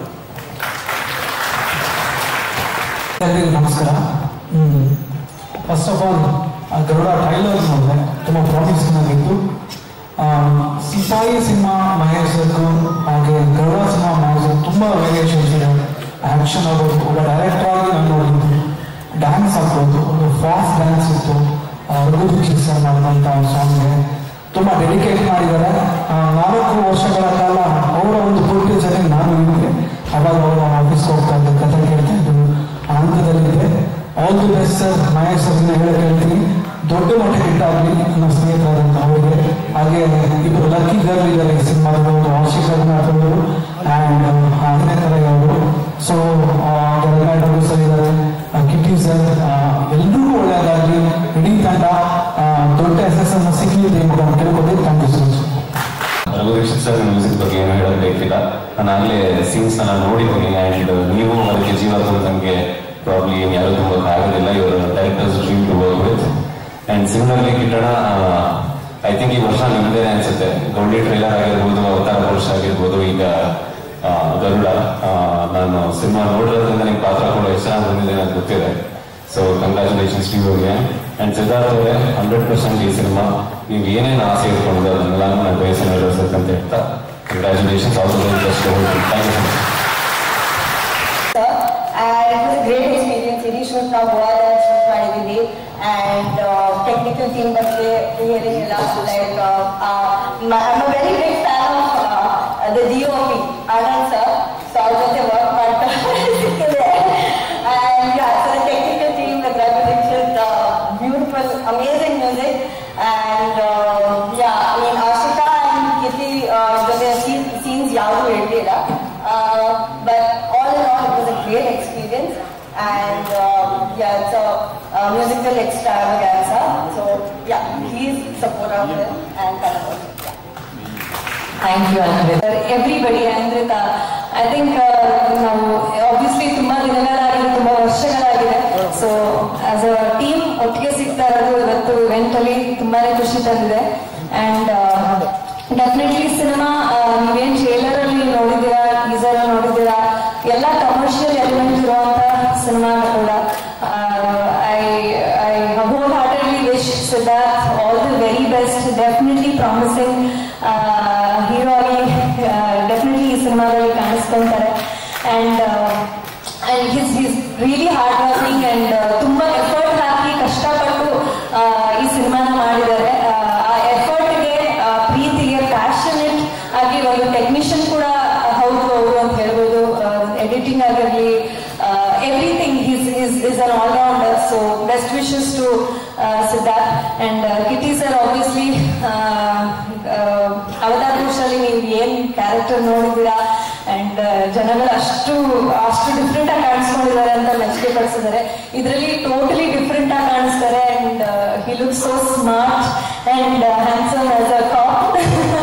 ಎಲ್ಲರಿಗೂ ನಮಸ್ಕಾರ first of all Garuda trailer ನೋಡಿದೆ ತುಂಬ ಪ್ರಾಮಿಸಿಂಗ್ ಆಗಿತ್ತು ಆ, ಸಿಪಾಯಿ ಸಿನಿಮಾ ಮಹೇಶ್ ಹಾಗೆ ಗರುಡ ಸಿನಿಮಾ ಮಹೇಶ್ ತುಂಬ ವೇರಿಯೇಷನ್ಸ್ ಇದೆ ಆ್ಯಕ್ಷನ್ ಆಗ್ಬೋದು ಒಬ್ಬ ಡೈರೆಕ್ಟರ್ ಆಗಿ ನಾನು ನೋಡಿದ್ದು ಡ್ಯಾನ್ಸ್ ಆಗ್ಬೋದು ಒಂದು ಫಾಸ್ಟ್ ಡ್ಯಾನ್ಸ್ ಇತ್ತು ರಘು ಸರ್ ಮಾಡಿದಂಥ ಸಾಂಗ್ಗೆ ತುಂಬ ಡೆಡಿಕೇಟ್ ಮಾಡಿದ್ದಾರೆ ಆ, ನಾಲ್ಕು ವರ್ಷಗಳ ಕಾಲ ಅವರ ಒಂದು ಪೂರ್ತಿ ಜೊತೆ ನಾನು ಇದ್ದೆ ಅವಾಗ ಅವರು ಆಫೀಸ್ಗೆ ಹೋಗ್ತಾ ಇದ್ದೆ ಕಥೆ ಕೇಳ್ತಾ ಇದ್ರು ಆ ಹಂತದಲ್ಲಿದ್ದೆ all the best sir Mahesh ಸರ್ನ ಹೇಳಕ್ ಹೇಳ್ತೀನಿ ದೊಡ್ಡ ಮಟ್ಟಕ್ಕೆ ಹಿಟ್ಟಾಗಲಿ ನನ್ನ ಸ್ನೇಹಿತರಾದಂಥ ಅವರಿಗೆ ಹಾಗೆ ಇಬ್ಬರು ಲಕ್ಕಿ ಗರ್ಲ್ ಇದ್ದಾರೆ ಈ ಸಿನಿಮಾದಲ್ಲಿ ಒಂದು ಆಶಿಕ್ ರಘುನಾಥ್ ಅವರು ಆ್ಯಂಡ್ ಅಭಿನೇತರ ಅವರು ಸೊ ರಘುನಾಥ್ ಸರ್ ಇದ್ದಾರೆ ಕಿಟಿ ಸರ್ ಎಲ್ರಿಗೂ ಒಳ್ಳೆಯದಾಗಲಿ ಇಡೀ ತಂಡ ಆ, ದೊಡ್ಡ ಯಶಸ್ಸನ್ನು ಸಿಗಲಿ ಅಂತ ಕೇಳ್ಕೊಂಡು thank you so much Raghu Dixit sir music ಬಗ್ಗೆ ಏನು ಹೇಳೋದು ಬೇಕಿಲ್ಲ ನಾನು ಆಗಲೇ ಸೀನ್ಸ್ ನಾನು ನೋಡಿದ್ದೀನಿ ಆ್ಯಂಡ್ ನೀವು ಅದಕ್ಕೆ ಜೀವ ನನಗೆ ಪ್ರಾಬ್ಲಿ ಯಾರು ತುಂಬ ಆಗೋದಿಲ್ಲ ಇವರು directors dream to work with and similarly Kittanna I think ಈ ವರ್ಷ ನಿಮ್ದೇನೆ ಅನ್ಸುತ್ತೆ ಗೌಂಡಿ ಟ್ರೈಲರ್ ಆಗಿರ್ಬೋದು ಅವತಾರ ಪುರುಷ ಆಗಿರ್ಬೋದು ಈಗ ಆ, ಗರುಡ ಆ, ನಾನು ಸಿನಿಮಾ ನೋಡಿರೋದ್ರಿಂದ ನಿಮ್ ಪಾತ್ರ ಕೂಡ ಎಷ್ಟು ಚೆನ್ನಾಗಿ ಬಂದಿದೆ ನನಗೆ ಗೊತ್ತಿದೆ ಸೊ ಕಂಗ್ರ್ಯಾಚುಲೇಷನ್ಸ್ ಟು ಯುಗೆ ಅಂಡ್ ಸಿದ್ಧಾರ್ಥ ಅವರೇ ಹಂಡ್ರೆಡ್ ಪರ್ಸೆಂಟ್ ಈ ಸಿನಿಮಾ ನೀವು ಏನೇನು ಆಸೆ ಇಟ್ಕೊಂಡಿದೆ ಅದನ್ನೆಲ್ಲ ನನ್ನ ವಯಸ್ಸನ್ನು ನೆರವೇರಿಸುತ್ತೆ ಅಂತ ಹೇಳ್ತಾ congratulations all the best thank you so much sir. And it was a great experience. It should now go out and shoot ಮಾಡಿದ್ದೀವಿ and uh, technical team ಬಗ್ಗೆ hearing ಎಲ್ಲ like uh, uh, I'm a very big fan of uh, the DOP Anand sir. So ಅವ್ರ ಜೊತೆ work ಮಾಡ್ತಾ ಸಿಕ್ಕಿದೆ and yeah, so the technical team with Ravi Dixit, uh, beautiful, amazing music and uh, yeah, I mean Ashika and Kitty uh, ಜೊತೆ scenes ಯಾವುದು ಇರಲಿಲ್ಲ uh, but all in all, it was a great experience. And um, yeah, it's a, a musical extravaganza. So yeah, please support our film and Kannada. Yeah. Thank you ಅಂದ್ರೆ everybody ಅಂದ್ರಿತ I think ನಾವು obviously ತುಂಬಾ ದಿನಗಳಾಗಿದೆ ತುಂಬಾ ವರ್ಷಗಳಾಗಿದೆ so as a team ಒಟ್ಟಿಗೆ ಸಿಗ್ತಾ ಇರೋದು ಇವತ್ತು ಇವೆಂಟ್ ಅಲ್ಲಿ ತುಂಬಾನೇ ಖುಷಿ ತಂದಿದೆ ಅಂಡ್ ಡೆಫಿನೆಟ್ಲಿ ಸಿನಿಮಾ ನೀವೇನ್ ಟ್ರೇಲರ್ ಅಲ್ಲಿ ನೋಡಿದ್ದೀರಾ ಟೀಸರ್ ಅಲ್ಲಿ ನೋಡಿದ್ದೀರಾ ಎಲ್ಲ ಕಮರ್ಷಿಯಲ್ ಎಲಿಮೆಂಟ್ ಇರುವಂತ ಸಿನಿಮಾ ಕೂಡ I I wholeheartedly wish Siddharth all the very best definitely promising hero ಆಗಿ ಡೆಫಿನೆಟ್ಲಿ ಈ ಸಿನಿಮಾದಲ್ಲಿ ಕಾಣಿಸ್ಕೊಂತಾರೆ and and his his really hard working and ತುಂಬಾ ಎಫರ್ಟ್ ಹಾಕಿ ಕಷ್ಟಪಟ್ಟು ಆ, ಈ ಸಿನಿಮಾನ ಮಾಡಿದ್ದಾರೆ ಆ, ಆ ಎಫರ್ಟ್ಗೆ ಪ್ರೀತಿಗೆ ಪ್ಯಾಷನೆಟ್ ಆಗಿ ಒಂದು ಟೆಕ್ನಿಷಿಯನ್ ಕೂಡ ಹೌದು ಅವರು ಅಂತ ಹೇಳ್ಬೋದು ಎಡಿಟಿಂಗ್ ಆಗಿರಲಿ everything is is is an all rounder so best wishes to Siddharth and Kitty sir obviously ಅವತಾರ ಪುರುಷಲ್ಲಿ ನೀವು ಏನ್ ಕ್ಯಾರೆಕ್ಟರ್ ನೋಡಿದ್ದೀರಾ ಅಂಡ್ ಜನಗಳು ಅಷ್ಟು ಅಷ್ಟು ಡಿಫ್ರೆಂಟ್ ಆಗಿ ಕಾಣಿಸ್ಕೊಂಡಿದ್ದಾರೆ ಅಂತ ಮೆಚ್ಚುಗೆ ಪಡಿಸಿದ್ದಾರೆ ಇದರಲ್ಲಿ ಟೋಟಲಿ ಡಿಫ್ರೆಂಟ್ ಆಗಿ ಕಾಣಿಸ್ತಾರೆ and he look so smart and handsome as a cop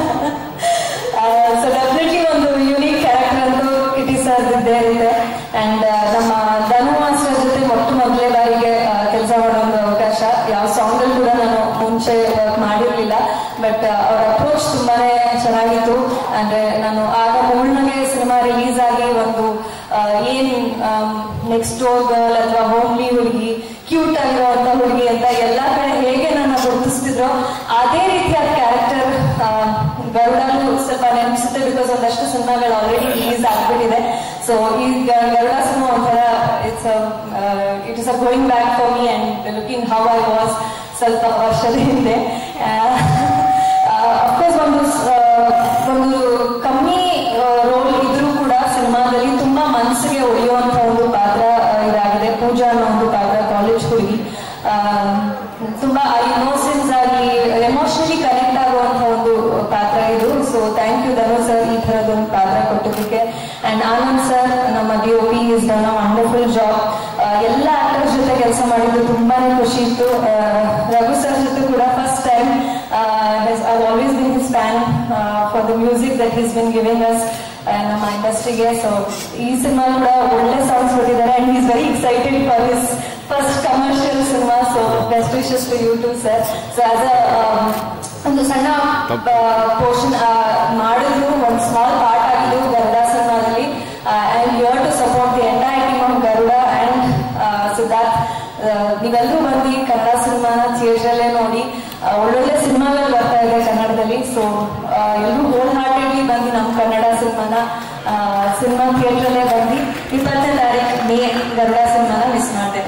so definitely ಒಂದು ಯೂನಿಕ್ ಕ್ಯಾರೆಕ್ಟರ್ ಅಂತೂ ಕಿಟಿ ಸರ್ ಇದ್ದೇ ಇರುತ್ತೆ ಅಂಡ್ ನಮ್ಮ ಧನು ಮಾಸ್ಟರ್ ಜೊತೆ ಮೊಟ್ಟ ಮೊದಲೇ ಬಾರಿಗೆ ಕೆಲಸ ಮಾಡೋ ಒಂದು ಅವಕಾಶ ಯಾವ ಸಾಂಗ್ ಅಲ್ಲಿ ಕೂಡ ನಾನು ಮುಂಚೆ ವರ್ಕ್ ಮಾಡಿರ್ಲಿಲ್ಲ ಬಟ್ ಅವ್ರ ಅಪ್ರೋಚ್ ತುಂಬಾನೇ ಚೆನ್ನಾಗಿತ್ತು ಅಂದ್ರೆ ನಾನು ಆಗ ಮೂರ್ಣಗೆ ಸಿನಿಮಾ ರಿಲೀಸ್ ಆಗಿ ಒಂದು ಆ, ಏನ್ ನೆಕ್ಸ್ಟ್ ಡೋರ್ ಗರ್ಲ್ ಅಥವಾ ಹೋಮ್ಲಿ ಹುಡುಗಿ ಕ್ಯೂಟ್ ಆಗಿರುವಂತ ಹುಡುಗಿ ಅಂತ ಎಲ್ಲಾ ಕಡೆ ಹೇಗೆ ನನ್ನ ಗುರುತಿಸ್ತಿದ್ರೋ ಅದೇ ರೀತಿಯ ಕ್ಯಾರೆಕ್ಟರ್ ಗರುಡನು ಸ್ವಲ್ಪ ನೆನಪಿಸುತ್ತೆ ಬಿಕಾಸ್ ಒಂದಷ್ಟು ಸಿನಿಮಾಗಳು ಆಲ್ರೆಡಿ ರಿಲೀಸ್ ಆಗ್ಬಿಟ್ಟಿದೆ ಸೊ ಈ ಗ- ಗರುಡ ಸಿನಿಮಾ ಒಂಥರ it's it is a going back for me and looking how I was ಸ್ವಲ್ಪ ವರ್ಷದ ಹಿಂದೆ ಅಫ್ಕೋರ್ಸ್ ಒಂದು ಸ- ಒಂದು ಕಮ್ಮಿ ರೋಲ್ ಇದ್ರೂ ಕೂಡ ಸಿನಿಮಾದಲ್ಲಿ ತುಂಬಾ ಮನಸ್ಸಿಗೆ ಉಳಿಯುವಂತ ಒಂದು ಪಾತ್ರ ಆ, ಇದಾಗಿದೆ ಪೂಜಾ ಅನ್ನೋ ಒಂದು ಪಾತ್ರ ಕಾಲೇಜ್ ಹುಡುಗಿ ಆ, ತುಂಬಾ ಇಮೋಷನ್ಸ್ ಆಗಿ ಎಮೋಷನಲಿ ಕನೆಕ್ಟ್ ಆಗುವಂತ ಒಂದು ಪಾತ್ರ ಇದು so thank you Dhanu sir ಈ ತರದೊಂದು ಪಾತ್ರ ಕೊಟ್ಟಿದ್ದಕ್ಕೆ ಅಂಡ್ ಆನಂದ್ ಸರ್ ನಮ್ಮ D O P is done a wonderful job ಎಲ್ಲ ಆಕ್ಟರ್ಸ್ ಜೊತೆ ಕೆಲಸ ಮಾಡಿದ್ದು ತುಂಬಾನೇ ಖುಷಿ ಇತ್ತು ಆ, ರಘು ಸರ್ ಜೊತೆ ಕೂಡ first time has I've always been his fan uh, for the music that he's been giving us ನಮ್ಮ ಇಂಡಸ್ಟ್ರಿಗೆ ಸೊ ಈ ಸಿನಿಮಾ ಕೂಡ ಒಳ್ಳೆ ಸಾಂಗ್ಸ್ ಕೊಟ್ಟಿದ್ದಾರೆ and is very excited for his first commercial cinema so best wishes to you too sir so as a ಒಂದು ಸಣ್ಣ portion ಮಾಡಿದ್ರು ಒಂದು ಸ್ಮಾಲ್ ಪಾರ್ಟ್ ಆಗಿದ್ದು ಗರುಡ ಸಿನಿಮಾದಲ್ಲಿ and you to support the entire team of Garuda and Siddharth ಆ, ನೀವೆಲ್ಲರೂ ಬಂದು ಈ ಕನ್ನಡ ಸಿನಿಮಾನ ಥಿಯೇಟರಲ್ಲೇ ನೋಡಿ ಆ, ಒಳ್ಳೊಳ್ಳೆ ಸಿನಿಮಾಗಳು ಬರ್ತಾ ಇದೆ ಕನ್ನಡದಲ್ಲಿ ಸೊ ಎಲ್ಲರೂ ಹೋಲ್ ಹಾರ್ಟೆಡ್ಲಿ ಬಂದು ನಮ್ಮ ಕನ್ನಡ ಸಿನಿಮಾನ ಸಿನಿಮಾ ಥಿಯೇಟರಲ್ಲೇ ಬಂದು ಇಪ್ಪತ್ತನೇ ತಾರೀಕು ಮೇ ಗರುಡ ಸಿನಿಮಾನ ಮಿಸ್ ಮಾಡಿದೆ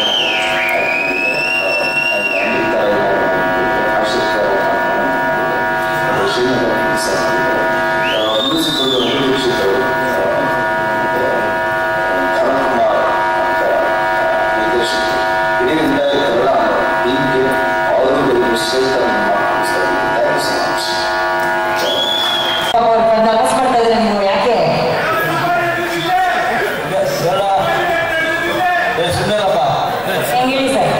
ನರ್ವಸ್ ಮಾಡ್ತಾ ಇದ್ರೆ ನೀವು ಯಾಕೆ ಸುಂದರಪ್ಪ ಹೆಂಗ್ ಹೇಳಿ ಸರ್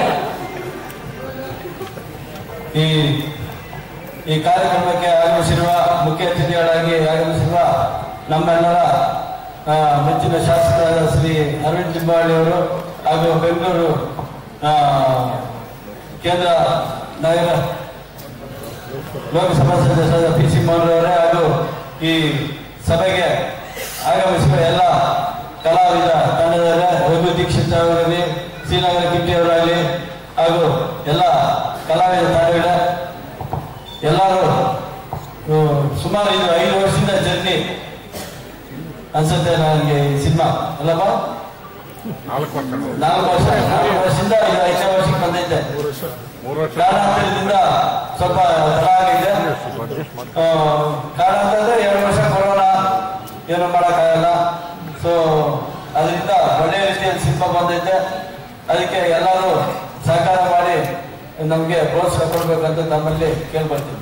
ಈ ಈ ಕಾರ್ಯಕ್ರಮಕ್ಕೆ ಆಗಮಿಸಿರುವ ಮುಖ್ಯ ಅತಿಥಿಗಳಾಗಿ ಆಗಮಿಸಿರುವ ನಮ್ಮೆಲ್ಲರ ಆ, ಮೆಚ್ಚಿನ ಶಾಸಕರಾದ ಶ್ರೀ ಅರವಿಂದ್ ಲಿಂಬಾವಳಿ ಅವರು ಹಾಗೂ ಬೆಂಗಳೂರು ಕೆ ಕೇಂದ್ರ ನಗರ ಲೋಕಸಭಾ ಸದಸ್ಯರಾದ ಪಿ ಸಿ ಮೋಹನ್ ಅವರೇ ಹಾಗೂ ಈ ಸಭೆಗೆ ಆಗಮಿಸಿದ ಎಲ್ಲ ಕಲಾವಿದ ತಂಡದವರೇ ರಘು ದೀಕ್ಷಿತ್ ಅವರಾಗಲಿ ಶ್ರೀನಗರ ಕಿಟ್ಟಿ ಅವರಾಗಲಿ ಹಾಗೂ ಎಲ್ಲ ಕಲಾವಿದ ತಂಡಗಳ ಎಲ್ಲರೂ ಹ್ಮ್, ಸುಮಾರು ಇದು ಐದು ವರ್ಷದಿಂದ ಜರ್ನಿ ಅನ್ಸುತ್ತೆ ನನಗೆ ಈ ಸಿನಿಮಾ ಅಲ್ಲಪ್ಪ ನಾಲ್ಕು ವರ್ಷ ನಾಲ್ಕು ವರ್ಷ ನಾಲ್ಕು ವರ್ಷದಿಂದ ಇದು ಐದನೇ ವರ್ಷಕ್ಕೆ ಬಂದಿದ್ದೆ ಮೂರು ವರ್ಷ ಕಾರಣಾಂತರದಿಂದ ಸ್ವಲ್ಪ ತಡ ಆಗಿದೆ ಆ, ಕಾರಣ ಅಂತಂದ್ರೆ ಎರಡು ವರ್ಷ ಕೊರೋನಾ ಏನು ಮಾಡೋಕ್ಕಾಗಲ್ಲ ಸೊ ಅದರಿಂದ ಒಳ್ಳೆಯ ರೀತಿಯಲ್ಲಿ ಸಿನಿಮಾ ಬಂದೈತೆ ಅದಕ್ಕೆ ಎಲ್ಲರೂ ಸಹಕಾರ ಮಾಡಿ ನಮಗೆ ಪ್ರೋತ್ಸಾಹ ಕೊಡ್ಬೇಕಂತ ನಮ್ಮಲ್ಲಿ ಕೇಳ್ಬರ್ತೀನಿ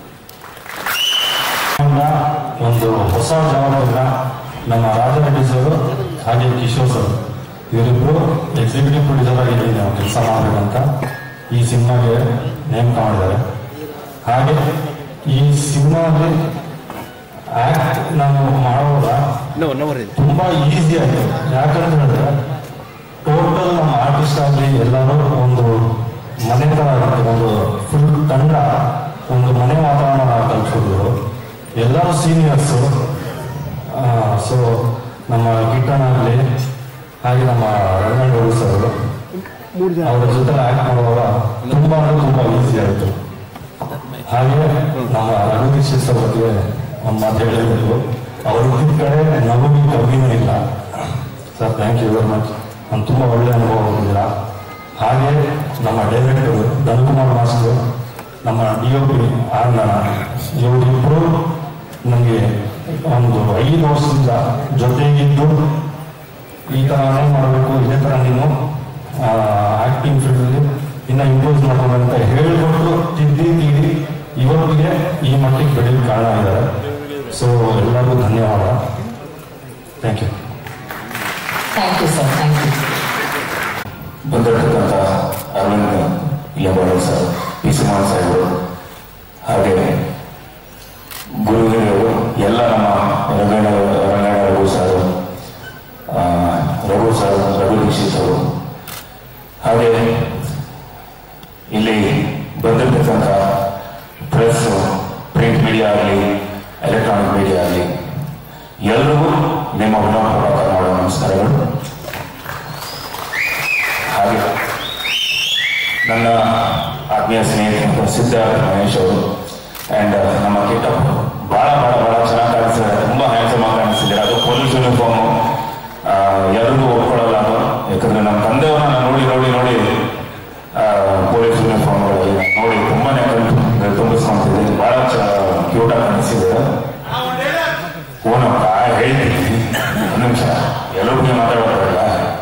ಒಂದು ಹೊಸ ಜವಾಬ್ದಾರಿನ ನಮ್ಮ ರಾಜರೆಡ್ಡಿ ಸರ್ ಹಾಗೆ ಕಿಶೋರ್ ಸರ್ ಇವರಿಬ್ರು ಎಕ್ಸಿಕ್ಯೂಟಿವ್ ಪ್ರೊಡ್ಯೂಸರ್ ಆಗಿ ನಾವು ಕೆಲಸ ಮಾಡಬೇಕಂತ ಈ ಸಿನಿಮಾಗೆ ನೇಮಕ ಮಾಡಿದ್ದಾರೆ ಹಾಗೆ ಈ ಸಿನಿಮಾದಲ್ಲಿ ಆಕ್ಟ್ ನಾವು ಮಾಡುವಾಗ ತುಂಬಾ ಈಸಿ ಆಯಿತು ಯಾಕಂತ ಹೇಳಿದ್ರೆ ಟೋಟಲ್ ನಮ್ಮ ಆರ್ಟಿಸ್ಟ್ ಆಗಲಿ ಎಲ್ಲರೂ ಒಂದು ಮನೆ ಥರ ಇರುತ್ತೆ ಒಂದು ಫುಲ್ ತಂಡ ಒಂದು ಮನೆ ವಾತಾವರಣ ಕಲ್ಸಿದ್ರು ಎಲ್ಲರೂ ಸೀನಿಯರ್ಸು ಸೊ ನಮ್ಮ ಕಿಟ್ಟಣ ಆಗಲಿ ಹಾಗೆ ನಮ್ಮ ರಂಗಣ್ಣ ಸರ್ ಅವರ ಜೊತೆ ಆಕ್ಟ್ ಮಾಡುವಾಗ ತುಂಬಾ ಅಂದ್ರೆ ತುಂಬಾ ಈಸಿ ಆಯಿತು ಹಾಗೆ ನಮ್ಮ ರಘು ದೀಕ್ಷಿತ್ ಸರ್ ಬಗ್ಗೆ ಒಂದು ಮಾತು ಹೇಳಬೇಕು ಅವ್ರು ಇದ್ದ ಕಡೆ ನಮಗೂ ಕಮ್ಮಿನೂ ಇಲ್ಲ sir thank you very much ನಾನು ತುಂಬ ಒಳ್ಳೆ ಅನುಭವ ಹೊಂದಿಲ್ಲ ಹಾಗೆ ನಮ್ಮ ಡೈರೆಕ್ಟರ್ ಧನಕುಮಾರ್ ಮಾಸ್ಟರ್ ನಮ್ಮ ಡಿ ಒ ಪಿ ಆನಂದನ ಇವರಿಬ್ಬರು ನನಗೆ ಒಂದು ಐದು ವರ್ಷದಿಂದ ಜೊತೆಗಿದ್ದು ಈ ಥರನೇ ಮಾಡಬೇಕು ಇದೇ ಥರ ನೀನು ಆಕ್ಟಿಂಗ್ ಫೀಲ್ಡಲ್ಲಿ ಇನ್ನು ಇಂಪ್ರೂವ್ ಮಾಡ್ಕೊಂಡು ಅಂತ ಹೇಳಿಕೊಟ್ಟು ತಿದ್ದಿ ತೀಡಿ ಇವತ್ತಿಗೆ ಈ ಮಟ್ಟಿಗೆ ಬೆಳೆಯಲು ಕಾರಣ ಇದ್ದಾರೆ ಸೊ ಎಲ್ಲರಿಗೂ ಧನ್ಯವಾದ thank you thank you sir thank you ಬಂದಿರತಕ್ಕಂಥ ಅರವಿಂದ್ ಇಲ್ಲಬಾಳು ಸರ್ ಪಿ ಸುಮಾರ್ ಸಾಹೇಬರು ಹಾಗೆ ಗುರುಹಿರಿಯರು ಎಲ್ಲ ನಮ್ಮ ರಂಗಣ್ಣ ರಂಗಣ್ಣ ರಘು ಸರ್ ಆ, ರಘು ಸರ್ ರಘು ದೀಕ್ಷಿತ್ ಅವರು ಹಾಗೆ ಇಲ್ಲಿ ಬಂದಿರತಕ್ಕಂಥ ಪ್ರೆಸ್ ಪ್ರಿಂಟ್ ಮೀಡಿಯಾ ಆಗಲಿ ಎಲೆಕ್ಟ್ರಾನಿಕ್ ಮೀಡಿಯಾ ಆಗಲಿ ಎಲ್ರಿಗೂ ನಿಮ್ಮ ವಿನೋಪೂರ್ವಕ ಮಾಡುವ ನಮಸ್ಕಾರಗಳು ಹಾಗೆ ನನ್ನ ಆತ್ಮೀಯ ಸ್ನೇಹಿತ ಸಿದ್ಧಾರ್ಥ ಮಹೇಶ್ ಅವರು ಅಂಡ್ ನಮ್ಮ ಕಿಟ್ಟಪ್ಪ ಬಹಳ ಬಹಳ ಬಹಳ ಚೆನ್ನಾಗಿ ಕಾಣಿಸ್ತಿದ್ದಾರೆ ತುಂಬಾ ಹ್ಯಾಂಡ್ಸಮ್ ಆಗಿ ಕಾಣಿಸ್ತಿದ್ದಾರೆ ಅದು ಪೊಲೀಸ್ ಯೂನಿಫಾರ್ಮ್ ಎಲ್ರಿಗೂ ಒಪ್ಕೊಳ್ಳಲ್ಲ ಅದು ಯಾಕಂದ್ರೆ ನಮ್ಮ ತಂದೆಯವ್ರನ್ನ ನಾನು ನೋಡಿ ನೋಡಿ ನೋಡಿ ಪೊಲೀಸ್ ಯೂನಿಫಾರ್ಮ್ ನೋಡಿ ತುಂಬಾನೇ ಕಲ್ತು ತುಂಬಿಸ್ಕೊಂತಿದ್ದೆ ಬಹಳ ಕ್ಯೂಟ್ ಆಗಿ ಕಾಣಿಸ್ತಿದ್ದಾರೆ ಓನಪ್ಪ ಹೇಳ್ತೀನಿ ಒಂದು ನಿಮಿಷ ಎಲ್ಲರಿಗೂ ಮಾತಾಡೋದ್ರಲ್ಲ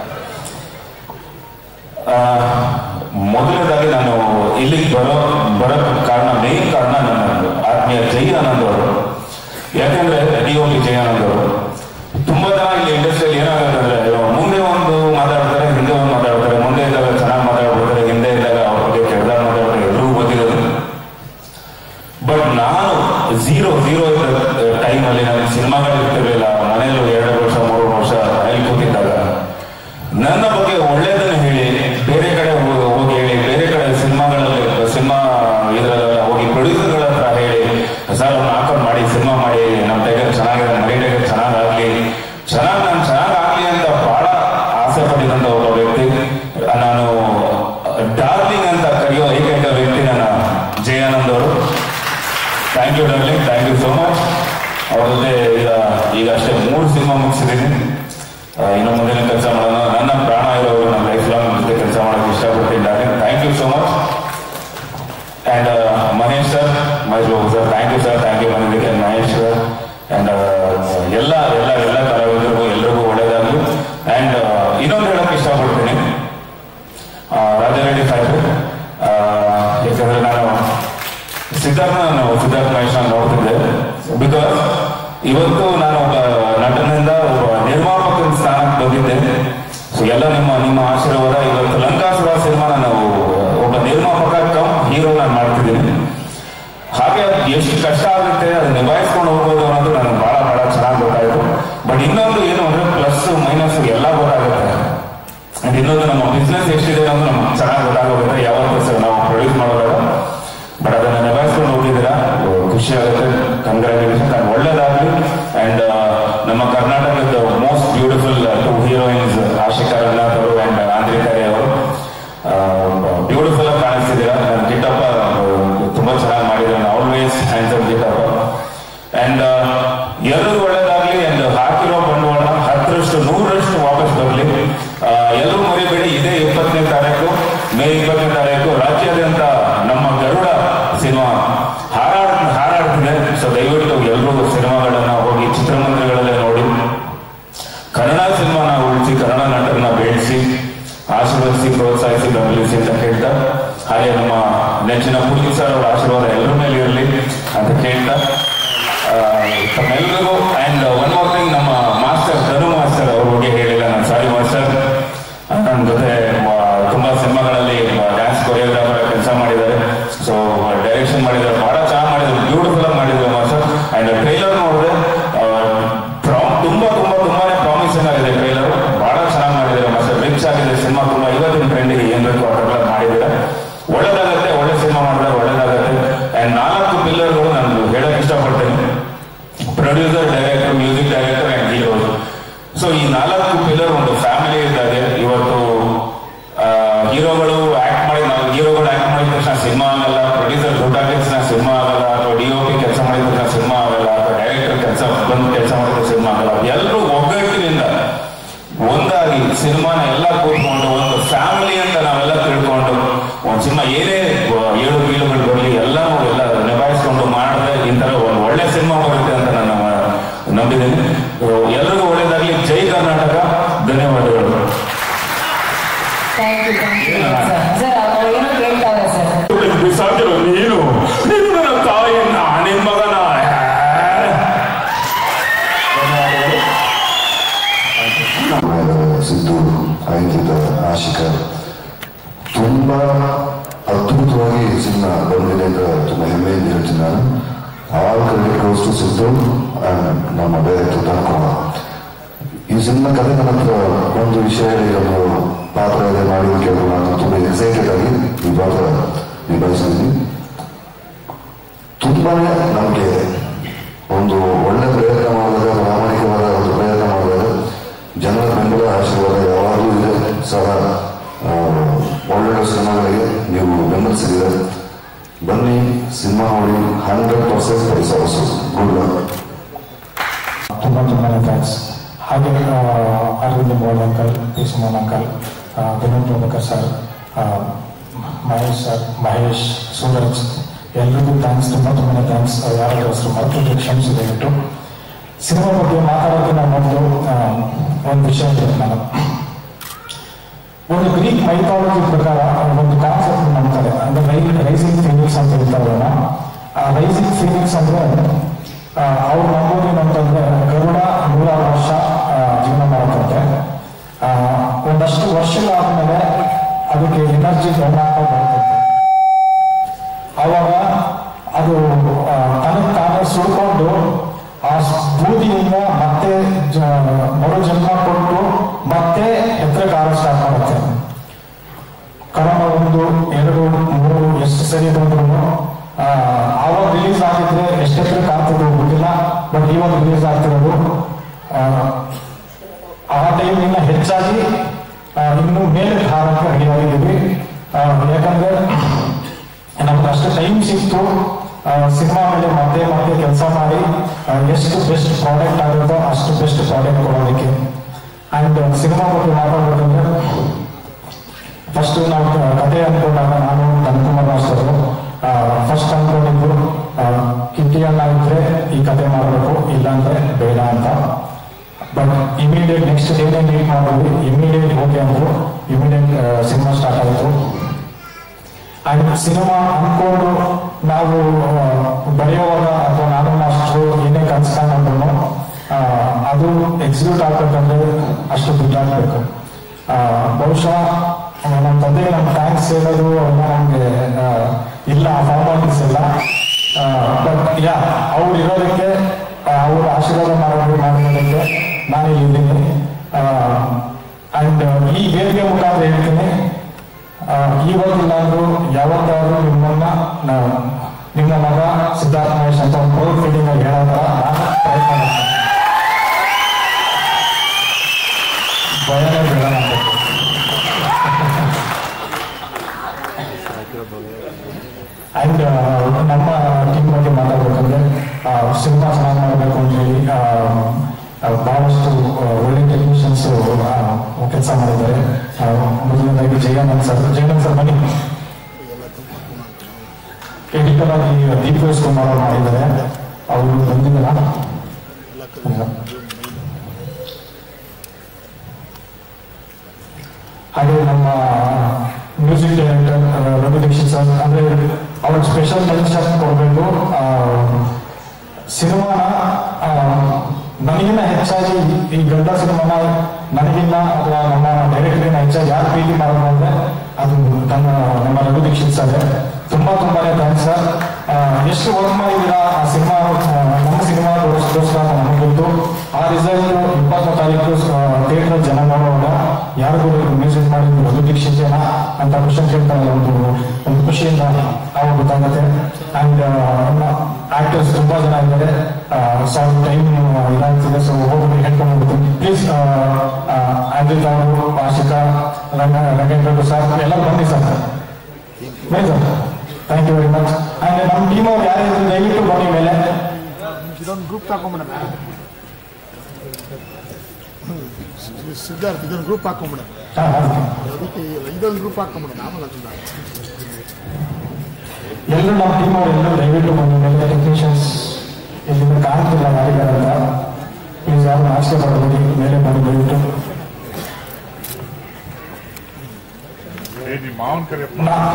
ಆ, ಮೊದಲನೇದಾಗಿ ನಾನು ಇಲ್ಲಿಗೆ ಬರೋ ಬರೋಕ್ಕೆ ಕಾರಣ ಮೇನ್ ಕಾರಣ ನನ್ನ ಆತ್ಮೀಯ ಜೈ ಆನಂದ್ ಅವರು ಯಾಕಂದ್ರೆ D O P Jai Anand ಅವರು ತುಂಬಾ ಜನ ಇಲ್ಲಿ ಇಂಡಸ್ಟ್ರಿಯಲ್ಲಿ ಏನಾಗುತ್ತೆ ಅಂದ್ರೆ ಇವಾಗ ಮುಂದೆ ಒಂದು ಮಾತಾಡ್ತಾರೆ ಹಿಂದೆ ಒಂದು ಮಾತಾಡ್ತಾರೆ ಮುಂದೆ ಇದ್ದಾಗ ಚೆನ್ನಾಗಿ ಮಾತಾಡ್ಬಿಡ್ತಾರೆ ಹಿಂದೆ ಇದ್ದಾಗ ಅವ್ರ ಬಗ್ಗೆ ಕೆಟ್ಟದಾಗ ಮಾತಾಡ್ತಾರೆ ಎಲ್ರಿಗೂ ಗೊತ್ತಿರೋದು ಬಟ್ ನಾನು ಝೀರೋ ಝೀರೋ ಟೈಮಲ್ಲಿ ನಾನು ಸಿನಿಮಾಗಳು ಇರ್ತಿರ್ಲಿಲ್ಲ ಮನೆಯಲ್ಲೂ ಎರಡು ವರ್ಷ ಮೂರು ವರ್ಷ ಮನೇಲಿ ಕೂತಿದ್ದಾಗ ನನ್ನ ಬಗ್ಗೆ ಒಳ್ಳೇದನ್ನ ಹೇಳಿ ಬೇರೆ ಕಡೆ ಹೋಗಿ ಹೋಗಿ ಹೇಳಿ ಬೇರೆ ಕಡೆ ಸಿನಿಮಾಗಳಲ್ಲಿ ಸಿನಿಮಾ ಇದರಲ್ಲ ಹೋಗಿ ಪ್ರೊಡ್ಯೂಸರ್ಗಳ ಹತ್ರ ಹೇಳಿ ಸರ್ ಅವ್ರನ್ನ ಹಾಕೊಂಡು ಮಾಡಿ ಸಿನಿಮಾ ಮಾಡಿ ನಮ್ಮ ಟೈಗರ್ ಚೆನ್ನಾಗಿದೆ ಮರಿ ಟೈಗರ್ ಚೆನ್ನಾಗಾಗ್ಲಿ ಚೆನ್ನಾಗಿ ನಾನು ಚೆನ್ನಾಗಾಗ್ಲಿ ಅಂತ ಬಹಳ ಆಸೆ ಪಟ್ಟಿದಂತ ಒಬ್ಬ ವ್ಯಕ್ತಿ ನಾನು ಡಾರ್ಲಿಂಗ್ ಅಂತ ಕರೆಯೋ ಏಕೈಕ ವ್ಯಕ್ತಿ ನನ್ನ ಜಯಾನಂದ್ ಅವರು thank you darling thank you so much ಅವ್ರ ಜೊತೆ ಈಗ ಈಗ ಅಷ್ಟೇ ಮೂರು ಸಿನಿಮಾ ಮುಗಿಸಿದ್ದೀನಿ ಆ, ಇನ್ನು ಮುಂದಿನ ಕೆಲಸ ಮಾಡೋಣ ನನ್ನ ಪ್ರಾಣ ಇರೋರು ನನ್ನ ಲೈಫ್ ಲಾಂಗ್ ಜೊತೆ ಕೆಲಸ ಮಾಡೋಕೆ ಇಷ್ಟಪಟ್ಟಿದ್ದಾರೆ thank you so much and Mahesh sir Mahesh sir thank you sir thank you ಬಂದಿದ್ದಕ್ಕೆ ಮಹೇಶ್ ಸರ್ ಅಂಡ್ ಎಲ್ಲ ಎಲ್ಲ ಎಲ್ಲ ಕಲಾವಿದರಿಗೂ ಎಲ್ರಿಗೂ ಒಳ್ಳೇದಾಗಲಿ ಅಂಡ್ ಇನ್ನೊಂದು ಹೇಳಕ್ಕೆ ಇಷ್ಟಪಡ್ತೀನಿ ಆ, ರಾಜಾರೆಡ್ಡಿ ಸಾಹೇಬ್ ಯಾಕಂದ್ರೆ ನಾನು ಸಿದ್ಧಾರ್ಥ ನಾನು ಸಿದ್ಧಾರ್ಥ ಮಹೇಶ್ ನೋಡ್ತಿದ್ದೆ ಬಿಕಾಸ್ ಇವತ್ತು ನಾನು ಒಬ್ಬ ನಟನಿಂದ ಒಬ್ಬ ನಿರ್ಮಾಪಕನ ಸ್ಥಾನಕ್ಕೆ ಬಂದಿದ್ದೆ ಸೊ ಎಲ್ಲ ನಿಮ್ಮ ನಿಮ್ಮ ಆಶೀರ್ವಾದ ಇವತ್ತು ಲಂಕಾಸುರ ಸಿನಿಮಾ ನಾನು ಒಬ್ಬ ನಿರ್ಮಾಪಕ ಕಮ್ ಹೀರೋ ನಾನು ಮಾಡ್ತಿದ್ದೀನಿ ಹಾಗೆ ಅದು ಎಷ್ಟು ಕಷ್ಟ ಆಗುತ್ತೆ ಅದು ನಿಭಾಯಿಸ್ಕೊಂಡು ಹೋಗ್ಬೋದು ಅನ್ನೋದು ನನಗೆ ಬಹಳ ಬಹಳ ಚೆನ್ನಾಗಿ ಗೊತ್ತಾಯ್ತು ಬಟ್ ಇನ್ನೊಂದು ಏನು ಅಂದ್ರೆ ಪ್ಲಸ್ ಮೈನಸ್ ಎಲ್ಲ ಗೊತ್ತಾಗುತ್ತೆ ಅಂಡ್ ಇನ್ನೊಂದು ನಮ್ಮ ಬಿಸ್ನೆಸ್ ಎಷ್ಟಿದೆ ಅನ್ನೋದು ನಮ್ಗೆ ಚೆನ್ನಾಗಿ ಗೊತ್ತಾಗೋಗುತ್ತೆ ಯಾವ ನಾವು ಪ್ರೊಡ್ಯೂಸ್ ಮಾಡೋದು ಖುಷಿ ಆಗುತ್ತೆ ಕಂಗ್ರ್ಯಾಚುಲೇಷನ್ ಅಂಡ್ ಒಳ್ಳೇದಾಗಲಿ ಅಂಡ್ ನಮ್ಮ ಕರ್ನಾಟಕದ most beautiful two heroines Ashika Ranganath ಅವರು ಅಂಡ್ ಆಂದ್ರಿಕಾರಿ ಅವರು ಬ್ಯೂಟಿಫುಲ್ ಆಗಿ ಕಾಣಿಸ್ತಿದ್ದೀರಾ ನನ್ನ ಗಿಟ್ಟಪ್ಪ ತುಂಬಾ ಚೆನ್ನಾಗಿ ಮಾಡಿದ್ದಾರೆ ಆಲ್ವೇಸ್ ಹ್ಯಾಂಡ್ಸಮ್ ಗಿಟ್ಟಪ್ಪ ಅಂಡ್ ಎಲ್ಲರೂ ಒಳ್ಳೇದಾಗ್ಲಿ ಅಂಡ್ ಹಾಕಿರೋ ಬಂಡವಾಳ ಹತ್ತರಷ್ಟು ನೂರರಷ್ಟು ವಾಪಸ್ ಬರಲಿ ಎಲ್ಲರೂ ಮರಿಬೇಡಿ ಇದೇ ಇಪ್ಪತ್ತನೇ ತಾರೀಕು ಮೇ ಇಪ್ಪತ್ತನೇ ತಾರೀಕು ರಾಜ್ಯಾದ್ಯಂತ ನಮ್ಮ ಗರುಡ ಸಿನಿಮಾ ಹಾರಾಡ್ ಹಾರಾಡ್ತಿದೆ ಸೊ ದಯವಿಟ್ಟು ಎಲ್ಲರೂ ಸಿನಿಮಾಗಳನ್ನ ಹೋಗಿ ಚಿತ್ರಮಂದಿರಗಳಲ್ಲೇ ನೋಡಿ ಕನ್ನಡ ಸಿನಿಮಾನ ಉಳಿಸಿ ಕನ್ನಡ ನಟರನ್ನ ಬೆಳೆಸಿ ಆಶೀರ್ವದಿಸಿ ಪ್ರೋತ್ಸಾಹಿಸಿ ಬೆಂಬಲಿಸಿ ಅಂತ ಕೇಳ್ತಾ ಹಾಗೆ ನಮ್ಮ ನೆಚ್ಚಿನ ಪುನೀತ್ ಸರ್ ಅವರ ಆಶೀರ್ವಾದ ಎಲ್ಲರ ಮೇಲೆ ಇರಲಿ ಅಂತ ಕೇಳ್ತಾ ಆ, ತಮ್ಮೆಲ್ಲರಿಗೂ ಅಂಡ್ ಒನ್ ಮೋರ್ ಥಿಂಗ್ ನಮ್ಮ ಮಾಸ್ಟರ್ ಧನು ಮಾಸ್ಟರ್ ಅವ್ರ ಬಗ್ಗೆ ಹೇಳಿಲ್ಲ ನಾನು ಸಾರಿ ಮಾಸ್ಟರ್ ನನ್ನ ಜೊತೆ ಮ- ತುಂಬಾ ಸಿನಿಮಾಗಳಲ್ಲಿ ಡ್ಯಾನ್ಸ್ ಕೊರಿಯೋಗ್ರಾಫರ್ ಕೆಲಸ ಮಾಡಿದ್ದಾರೆ ಸೊ ಡೈರೆಕ್ಷನ್ ಮಾಡಿದ್ದಾರೆ ಬಹಳ ಚೆನ್ನಾಗಿ ಮಾಡಿದ್ರು ಬ್ಯೂಟಿಫುಲ್ ಆಗಿ ಮಾಡಿದ್ರು ಮಾಸ್ಟರ್ ಅಂಡ್ ಟ್ರೈಲರ್ ನೋಡಿದ್ರೆ ಪ್ರಾ- ತುಂಬಾ ತುಂಬಾ ತುಂಬಾನೇ ಪ್ರಾಮಿಸಿಂಗ್ ಆಗಿದೆ ಟ್ರೈಲರ್ ಬಹಳ ಚೆನ್ನಾಗಿ ಮಾಡಿದ್ದಾರೆ ಮಾಸ್ಟರ್ ರಿಚ್ ಆಗಿದೆ ಸಿನಿಮಾ ತುಂಬಾ ಇವತ್ತಿನ ಟ್ರೆಂಡಿಗೆ ಏನ್ ಬೇಕು ಆ ಥರ ಮಾಡಿದ್ದಾರೆ ಒಳ್ಳೇದಾಗತ್ತೆ ಒಳ್ಳೆ ಸಿನಿಮಾ ಮಾಡಿದ್ರೆ ಒಳ್ಳೇದಾಗತ್ತೆ ಅಂಡ್ ನಾಲ್ಕು ಪಿಲ್ಲರ್ಗಳು ನಾನು ಹೇಳಕ್ ಇಷ್ಟಪಡ್ತೇನೆ producer director music director and heroes so ಈ ನಾಲ್ಕು ಪಿಲ್ಲರ್ ಒಂದು ಫ್ಯಾಮಿಲಿ ಇದ್ದಾಗ ಇವತ್ತು ಆ, ಹೀರೋಗಳು ಆಕ್ಟ್ ಮಾಡಿ ನಾವು ಹೀರೋಗಳು ಆಕ್ಟ್ ಮಾಡಿದ ತಕ್ಷಣ ಸಿನಿಮಾ ಆಗಲ್ಲ ಪ್ರೊಡ್ಯೂಸರ್ ದುಡ್ಡು ಹಾಕಿದ ತಕ್ಷಣ ಸಿನಿಮಾ ಆಗಲ್ಲ ಅಥವಾ ಡಿ ಒ ಪಿ ಕೆಲಸ ಮಾಡಿದ ತಕ್ಷಣ ಸಿನಿಮಾ ಆಗಲ್ಲ ಅಥವಾ ಡೈರೆಕ್ಟರ್ ಕೆಲಸ ಬಂದು ಕೆಲಸ ಮಾಡಿದ ಸಿನಿಮಾ ಆಗಲ್ಲ ಎಲ್ಲರೂ ಒಗ್ಗಟ್ಟಿನಿಂದ ಒಂದಾಗಿ ಸಿನಿಮಾನ ಎಲ್ಲ ಕೂತ್ಕೊಂಡು ಒಂದು ಫ್ಯಾಮಿಲಿ ಅಂತ ನಾವೆಲ್ಲ ತಿಳ್ಕೊಂಡು ಒಂದು ಸಿನಿಮಾ ಏನೇ ಏಳು ಬೀಳುಗಳು ಬರಲಿ ಎಲ್ಲನೂ ಎಲ್ಲ ನಿಭಾಯಿಸ್ಕೊಂಡು ಮಾಡಿದ್ರೆ ಈ ತರ ಒಂದು ಒಳ್ಳೆ ಸಿನಿಮಾ ಬರುತ್ತೆ ಅಂತ ನಾನು ನಂಬಿದ್ದೀನಿ ಎಲ್ರಿಗೂ ಒಳ್ಳೇದಾಗ್ಲಿ ಜೈ ಕರ್ನಾಟಕ ಧನ್ಯವಾದಗಳು thank you thank you sir sir ಅವ್ರು ಏನೋ ಕೇಳ್ತಾವ್ರೆ ಸರ್ ಬಿಸಾಕಿರೋ ನೀನು ನೀನು ನನ್ನ ತಾಯಿಯನ್ನ ನಿನ್ ಮಗನ ಸಿದ್ದು ಐಂದ್ರಿತ ಆಶಿಕ ತುಂಬ ಅದ್ಭುತವಾಗಿ ಈ ಸಿನಿಮಾ ಬಂದಿದೆ ಅಂತ ತುಂಬ ಹೆಮ್ಮೆಯಿಂದ ಹೇಳ್ತೀನಿ ನಾನು all credit goes to Siddu and ನಮ್ಮ ಡೈರೆಕ್ಟರ್ ಧನಕುಮಾರ್ ಈ ಸಿನಿಮಾ ಕಥೆ ನನ್ನ ಹತ್ರ ಒಂದು ವಿಷಯ ಹೇಳಿ ಒಂದು ಪಾತ್ರ ಇದೆ ಮಾಡಿ ಅಂತ ಕೇಳಿದ್ರು ನಾನು ತುಂಬ ಎಕ್ಸೈಟೆಡ್ ಆಗಿ ಈ ಪಾತ್ರ ನಿಭಾಯಿಸಿದ್ದೀನಿ ತುಂಬಾನೇ ನಮಗೆ ಒಂದು ಒಳ್ಳೆ ಪ್ರಯತ್ನ ಮಾಡಿದಾಗ ಪ್ರಾಮಾಣಿಕವಾದ ಒಂದು ಪ್ರಯತ್ನ ಮಾಡಿದಾಗ ಜನರ ಬೆಂಬಲ ಆಶೀರ್ವಾದ ಯಾವಾಗಲೂ ಇದೆ ಸದಾ ಆ, ಒಳ್ಳೊಳ್ಳೆ ಸಿನಿಮಾಗಳಿಗೆ ನೀವು ಬೆಂಬಲಿಸಿದ್ದೀರ ಬನ್ನಿ ಸಿನಿಮಾ ನೋಡಿ ಹಂಡ್ರೆಡ್ ಪರ್ಸೆಂಟ್ ಪೈಸಾ ವಸೂಲು ಗುಡ್ ಲಕ್ ತುಂಬ ತುಂಬಾ ಥ್ಯಾಂಕ್ಸ್ ಹಾಗೆ ಆ, ಅರವಿಂದ್ ಬೋಲ್ ಅಂಕಲ್ ಪಿ ಸುಮನ್ ಅಂಕಲ್ ಆ, ವಿನೋದ್ ಪ್ರಭಾಕರ್ ಸರ್ ಆ, ಮಹೇಶ್ ಸರ್ ಮಹೇಶ್ ಸೂರಜ್ ಎಲ್ರಿಗೂ ಥ್ಯಾಂಕ್ಸ್ ತುಂಬ ತುಂಬಾ ಥ್ಯಾಂಕ್ಸ್ ಯಾರಾದ್ರೂ ಹೆಸರು ಮರೆತು ಕ್ಷಮಿಸಿದೆ ಬಿಟ್ಟು ಸಿನಿಮಾ ಬಗ್ಗೆ ಮಾತಾಡೋಕ್ಕಿಂತ ಮೊದಲು ಆ, ಒಂದು ವಿಷಯ ಹೇಳ್ತೀನಿ ನಾನು ಒಂದು ಗ್ರೀಕ್ ಮೈಥಾಲಜಿ ಪ್ರಕಾರ ಒಂದು ಕಾನ್ಸೆಪ್ಟ್ ನಂಬ್ತಾರೆ ಅಂದ್ರೆ ರೈ ರೈಸಿಂಗ್ ಫೀನಿಕ್ಸ್ ಅಂತ ಹೇಳ್ತಾರಲ್ಲ ಆ ರೈಸಿಂಗ್ ಫೀನಿಕ್ಸ್ ಅಂದ್ರೆ ಆ, ಅವ್ರು ನಂಬೋದು ಏನಂತಂದ್ರೆ ಗರುಡ ನೂರಾರು ವರ್ಷ ಆ, ಜೀವನ ಮಾಡಕ್ಕಂತೆ ಆ, ಒಂದಷ್ಟು ವರ್ಷಗಳಾದ್ಮೇಲೆ ಅದಕ್ಕೆ ಎನರ್ಜಿ ಗಮನಾಕ ಬರ್ತೈತೆ ಆವಾಗ ಅದು ಆ, ತನಗೆ ತಾನೇ ಸುಳ್ಕೊಂಡು ಆ ಸ್- ಬೂದಿಯಿಂದ ಮತ್ತೆ ಜ- ಮರು ಜನ್ಮ ಕೊಟ್ಟು ಮತ್ತೆ ಎತ್ತರಕ್ಕೆ ಆರ ಸ್ಟಾರ್ಟ್ ಮಾಡುತ್ತೆ ಕರೋನ ಒಂದು ಎರಡು ಮೂರು ಎಷ್ಟು ಸರಿ ಬಂದ್ರು ಆವಾಗ ರಿಲೀಸ್ ಆಗಿದ್ರೆ ಎಷ್ಟೆತ್ತರಕ್ಕೆ ಆಗ್ತದೆ ಗೊತ್ತಿಲ್ಲ ಬಟ್ ಇವಾಗ ರಿಲೀಸ್ ಆಗ್ತಿರೋದು ಆ, ಆ ಟೈಮಿಂದ ಹೆಚ್ಚಾಗಿ ಆ, ಇನ್ನು ಮೇಲೆ ಹಾರಕ್ಕೆ ರೆಡಿ ಆಗಿದ್ದೀವಿ ಆ, ಯಾಕಂದ್ರೆ ನಮ್ಗೆ ಅಷ್ಟು ಟೈಮ್ ಸಿಕ್ತು ಸಿನಿಮಾ ಮೇಲೆ ಮತ್ತೆ ಮತ್ತೆ ಕೆಲಸ ಮಾಡಿ ಆ, ಎಷ್ಟು ಬೆಸ್ಟ್ ಪ್ರಾಡಕ್ಟ್ ಆಗುತ್ತೋ ಅಷ್ಟು ಬೆಸ್ಟ್ ಪ್ರಾಡಕ್ಟ್ ಕೊಡೋದಕ್ಕೆ ಅಂಡ್ ಸಿನಿಮಾ ಬಗ್ಗೆ ಮಾತಾಡ್ಬೇಕಂದ್ರೆ ಫಸ್ಟ್ ನಾವು ಕ- ಕತೆ ಅನ್ಕೊಂಡಾಗ ನಾನು ಧನಕುಮಾರ್ ಮಾಸ್ಟರು ಫಸ್ಟ್ ಅನ್ಕೊಂಡಿದ್ದು ಆ, ಕಿಟ್ಟಿ ಅಣ್ಣ ಇದ್ರೆ ಈ ಕತೆ ಮಾಡಬೇಕು ಇಲ್ಲಾಂದ್ರೆ ಬೇಡ ಅಂತ ಬಟ್ ಇಮಿಡಿಯೇಟ್ ನೆಕ್ಸ್ಟ್ ಡೇನೇ ಮೀಟ್ ಮಾಡಿದ್ವಿ ಇಮಿಡಿಯೇಟ್ ಓಕೆ ಅಂದ್ರು ಇಮಿಡಿಯೇಟ್ ಸಿನಿಮಾ ಸ್ಟಾರ್ಟ್ ಆಯಿತು ಅಂಡ್ ಸಿನಿಮಾ ಅನ್ಕೊಂಡು ನಾವು ಆ, ಬರೆಯುವಾಗ ಅಥವಾ ನಾನು ಮಾಸ್ಟ್ರು ಏನೇ ಕನ್ಸ್ಕೊಂಡ್ರು ಅದು ಎಕ್ಸಿಕ್ಯೂಟ್ ಆಗ್ಬೇಕಂದ್ರೆ ಅಷ್ಟು ದುಡ್ಡಾಗಬೇಕು ಬಹುಶಃ ಆ, ನಮ್ಮ ತಂದೆಗೆ ನಮ್ಮ ಥ್ಯಾಂಕ್ಸ್ ಹೇಳೋದು ಎಲ್ಲ ನಮಗೆ ಇಲ್ಲ ಫಾರ್ಮಾಲಿಟೀಸ್ ಇಲ್ಲ ಬಟ್ ಯಾ ಅವ್ರು ಇರೋದಕ್ಕೆ ಅವರು ಆಶೀರ್ವಾದ ಮಾಡೋದು ಮಾಡೋದಕ್ಕೆ ನಾನು ಇಲ್ಲಿದ್ದೀನಿ ಅಂಡ್ ಈ ವೇದಿಕೆ ಮುಖಾಂತರ ಹೇಳ್ತೀನಿ ಆ, ಇವಾಗಿಲ್ಲ ಅಂದ್ರು ಯಾವತ್ತಾದ್ರೂ ನಿಮ್ಮನ್ನ ನಾವು ನಿಮ್ಮ ಮಗ ಸಿದ್ಧಾರ್ಥ ಮಹೇಶ್ ಅಂತ ಒಂದು ಪ್ರೌಡ್ ಫೀಲಿಂಗ್ ಆಗಿ ಹೇಳೋ ಥರ ನಾನು ಪ್ರಯತ್ನ ಮಾಡ್ತೀನಿ ಭಯನೇ ಬೇಡ ನಮ್ಗೆ. ಆ್ಯಂಡ್ ನಮ್ಮ ಟೀಮ್ ಬಗ್ಗೆ ಮಾತಾಡ್ಬೇಕಂದ್ರೆ ಸಿನಿಮಾ ಚೆನ್ನಾಗಿ ಮಾಡಬೇಕು ಅಂತ ಹೇಳಿ ಆ, ಆ, ಬಹಳಷ್ಟು ಆ, ಒಳ್ಳೆ ಟೆಕ್ನಿಷಿಯನ್ಸ್ ಕೆಲಸ ಮಾಡಿದ್ದಾರೆ ಆ, ಮೊದಲನೇದಾಗಿ ಜಯಾನಂದ್ ಸರ್ ಜಯಾನಂದ್ ಸರ್ ಬನ್ನಿ ಎಡಿಟರ್ ಆಗಿ ದೀಪೇಶ್ ಕುಮಾರ್ ಅವರು ಮಾಡಿದ್ದಾರೆ ಅವರು ಬಂದಿಲ್ಲ ಹಾಗೆ ನಮ್ಮ music director Raghu Dixit sir ಅಂದ್ರೆ ಅವ್ರ ಸ್ಪೆಷಲ್ ಮೆನ್ಷನ್ ಕೊಡಬೇಕು ಸಿನಿಮಾನ ಆ, ನನಗಿನ್ನ ಹೆಚ್ಚಾಗಿ ಈ ಗಂಡ ಸಿನಿಮಾನ ನನಗಿನ್ನ ಅಥವಾ ನಮ್ಮ ಡೈರೆಕ್ಟರ್ನ ಹೆಚ್ಚಾಗಿ ಯಾರು ಪ್ರೀತಿ ಮಾಡೋದು ಅಂದ್ರೆ ಅದು ನನ್ನ ನಮ್ಮ ರಘು ದೀಕ್ಷಿತ್ ಸರ್ ತುಂಬಾ ತುಂಬಾನೇ ಥ್ಯಾಂಕ್ಸ್ ಸರ್ ಎಷ್ಟು ವರ್ಕ್ ಮಾಡಿದ್ದೀರಾ ಆ ಸಿನಿಮಾ ನಮ್ಮ ಸಿನಿಮಾ ತೋರಿಸ್ಕೋಸ್ಕರ ಅಂತ ನಮಗೆ ಗೊತ್ತು ಆ ರಿಸಲ್ಟ್ ಇಪ್ಪತ್ತನೇ ತಾರೀಕು ಥಿಯೇಟರ್ ಜನ ನೋಡುವಾಗ ಯಾರಿಗೂ ಮ್ಯೂಸಿಕ್ ಮಾಡಿದ್ದು ರಘು ದೀಕ್ಷಿತೇನ ಅಂತ ಕ್ವಶನ್ ಕೇಳ್ತಾರೆ ಒಂದು ಒಂದು ಖುಷಿಯಿಂದ ಅವಾಗ ಗೊತ್ತಾಗುತ್ತೆ ಅಂಡ್ ಆಕ್ಟರ್ಸ್ ತುಂಬಾ ಜನ ಇದ್ದಾರೆ ಸಾರಿ ಟೈಮ್ ಇದಾಗ್ತಿದೆ ಸೊ ಹೋಗಿ ಹೇಳ್ಕೊಂಡು ಹೋಗ್ತೀನಿ ಪ್ಲೀಸ್ ಆಂದ್ರಿತ್ ಅವರು ಆಶಿಕಾ ರಂಗ ರಂಗೇಂದ್ರ ಸರ್ ಎಲ್ಲ ಬನ್ನಿ ಸರ್ ಬನ್ನಿ sir thank you very much and ನಮ್ಮ ಟೀಮ್ ಅವ್ರು ಯಾರಿದ್ರು ದಯವಿಟ್ಟು ಬನ್ನಿ ಮೇಲೆ ಇದೊಂದು ಗ್ರೂಪ್ ತಗೊಂಬಿಡೋಣ ಸಿದ್ಧಾರ್ಥ ಇದೊಂದು ಗ್ರೂಪ್ ಹಾಕೊಂಬಿಡೋಣ ಹಾ, ಹಾ. ಅದಕ್ಕೆ ಇದೊಂದು ಗ್ರೂಪ್ ಹಾಕೊಂಬಿಡೋಣ ಆಮೇಲೆ ಹಚ್ಚೋಣ. ಎಲ್ಲರೂ ನಮ್ಮ ಟೀಮ್ ಅವರು ಎಲ್ಲರೂ ದಯವಿಟ್ಟು ಬಂದು ಮೇಲೆ ಟೆಕ್ನಿಷಿಯನ್ಸ್ ಇಲ್ಲಿಂದ ಕಾಣ್ತಿಲ್ಲ ಯಾರಿಗಾರಂತ ಪ್ಲೀಸ್ ಯಾರು ಆಸೆ ಪಡಬೇಡಿ ಮೇಲೆ ಬಂದು ದಯವಿಟ್ಟು ಮಾವನ್ ಕರೆ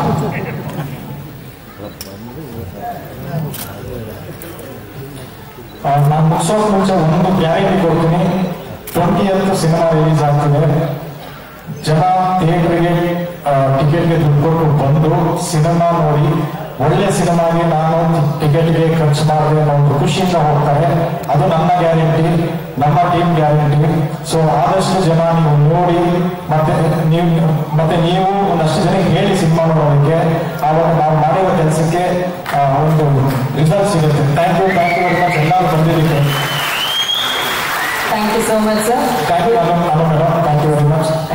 ನಾನು ಮುಗಿಸೋಕ್ ಮುಂಚೆ ಒಂದು ಗ್ಯಾರಂಟಿ ಕೊಡ್ತೀನಿ ಟ್ವೆಂಟಿ ಎತ್ ಸಿನಿಮಾ ರಿಲೀಸ್ ಆಗ್ತಿದೆ ಜನ ಥಿಯೇಟರ್ಗೆ ಟಿಕೆಟ್ಗೆ ದುಡ್ಡು ಕೊಟ್ಟು ಬಂದು ಸಿನಿಮಾ ನೋಡಿ ಒಳ್ಳೆ ಸಿನಿಮಾಗೆ ನಾನು ಟಿಕೆಟ್ಗೆ ಖರ್ಚು ಮಾಡಿದೆ ಅನ್ನೋ ಒಂದು ಖುಷಿಯಿಂದ ಹೋಗ್ತಾರೆ ಅದು ನನ್ನ ಗ್ಯಾರಂಟಿ ನಮ್ಮ ಟೀಮ್ ಗ್ಯಾರಂಟಿ ಸೊ ಆದಷ್ಟು ಜನ ನೀವು ನೋಡಿ ಮತ್ತೆ ನೀವು ಮತ್ತೆ ನೀವು ಒಂದಷ್ಟು ಜನಕ್ಕೆ ಹೇಳಿ ಸಿನಿಮಾ ನೋಡೋದಕ್ಕೆ ಆವಾಗ ನಾವು ಮಾಡಿರೋ ಕೆಲಸಕ್ಕೆ ಒಂದು ರಿಸಲ್ಟ್ ಸಿಗುತ್ತೆ thank you thank you very much ಎಲ್ಲರೂ ಬಂದಿದ್ದೀವಿ thank you so much sir thank you madam thank you very much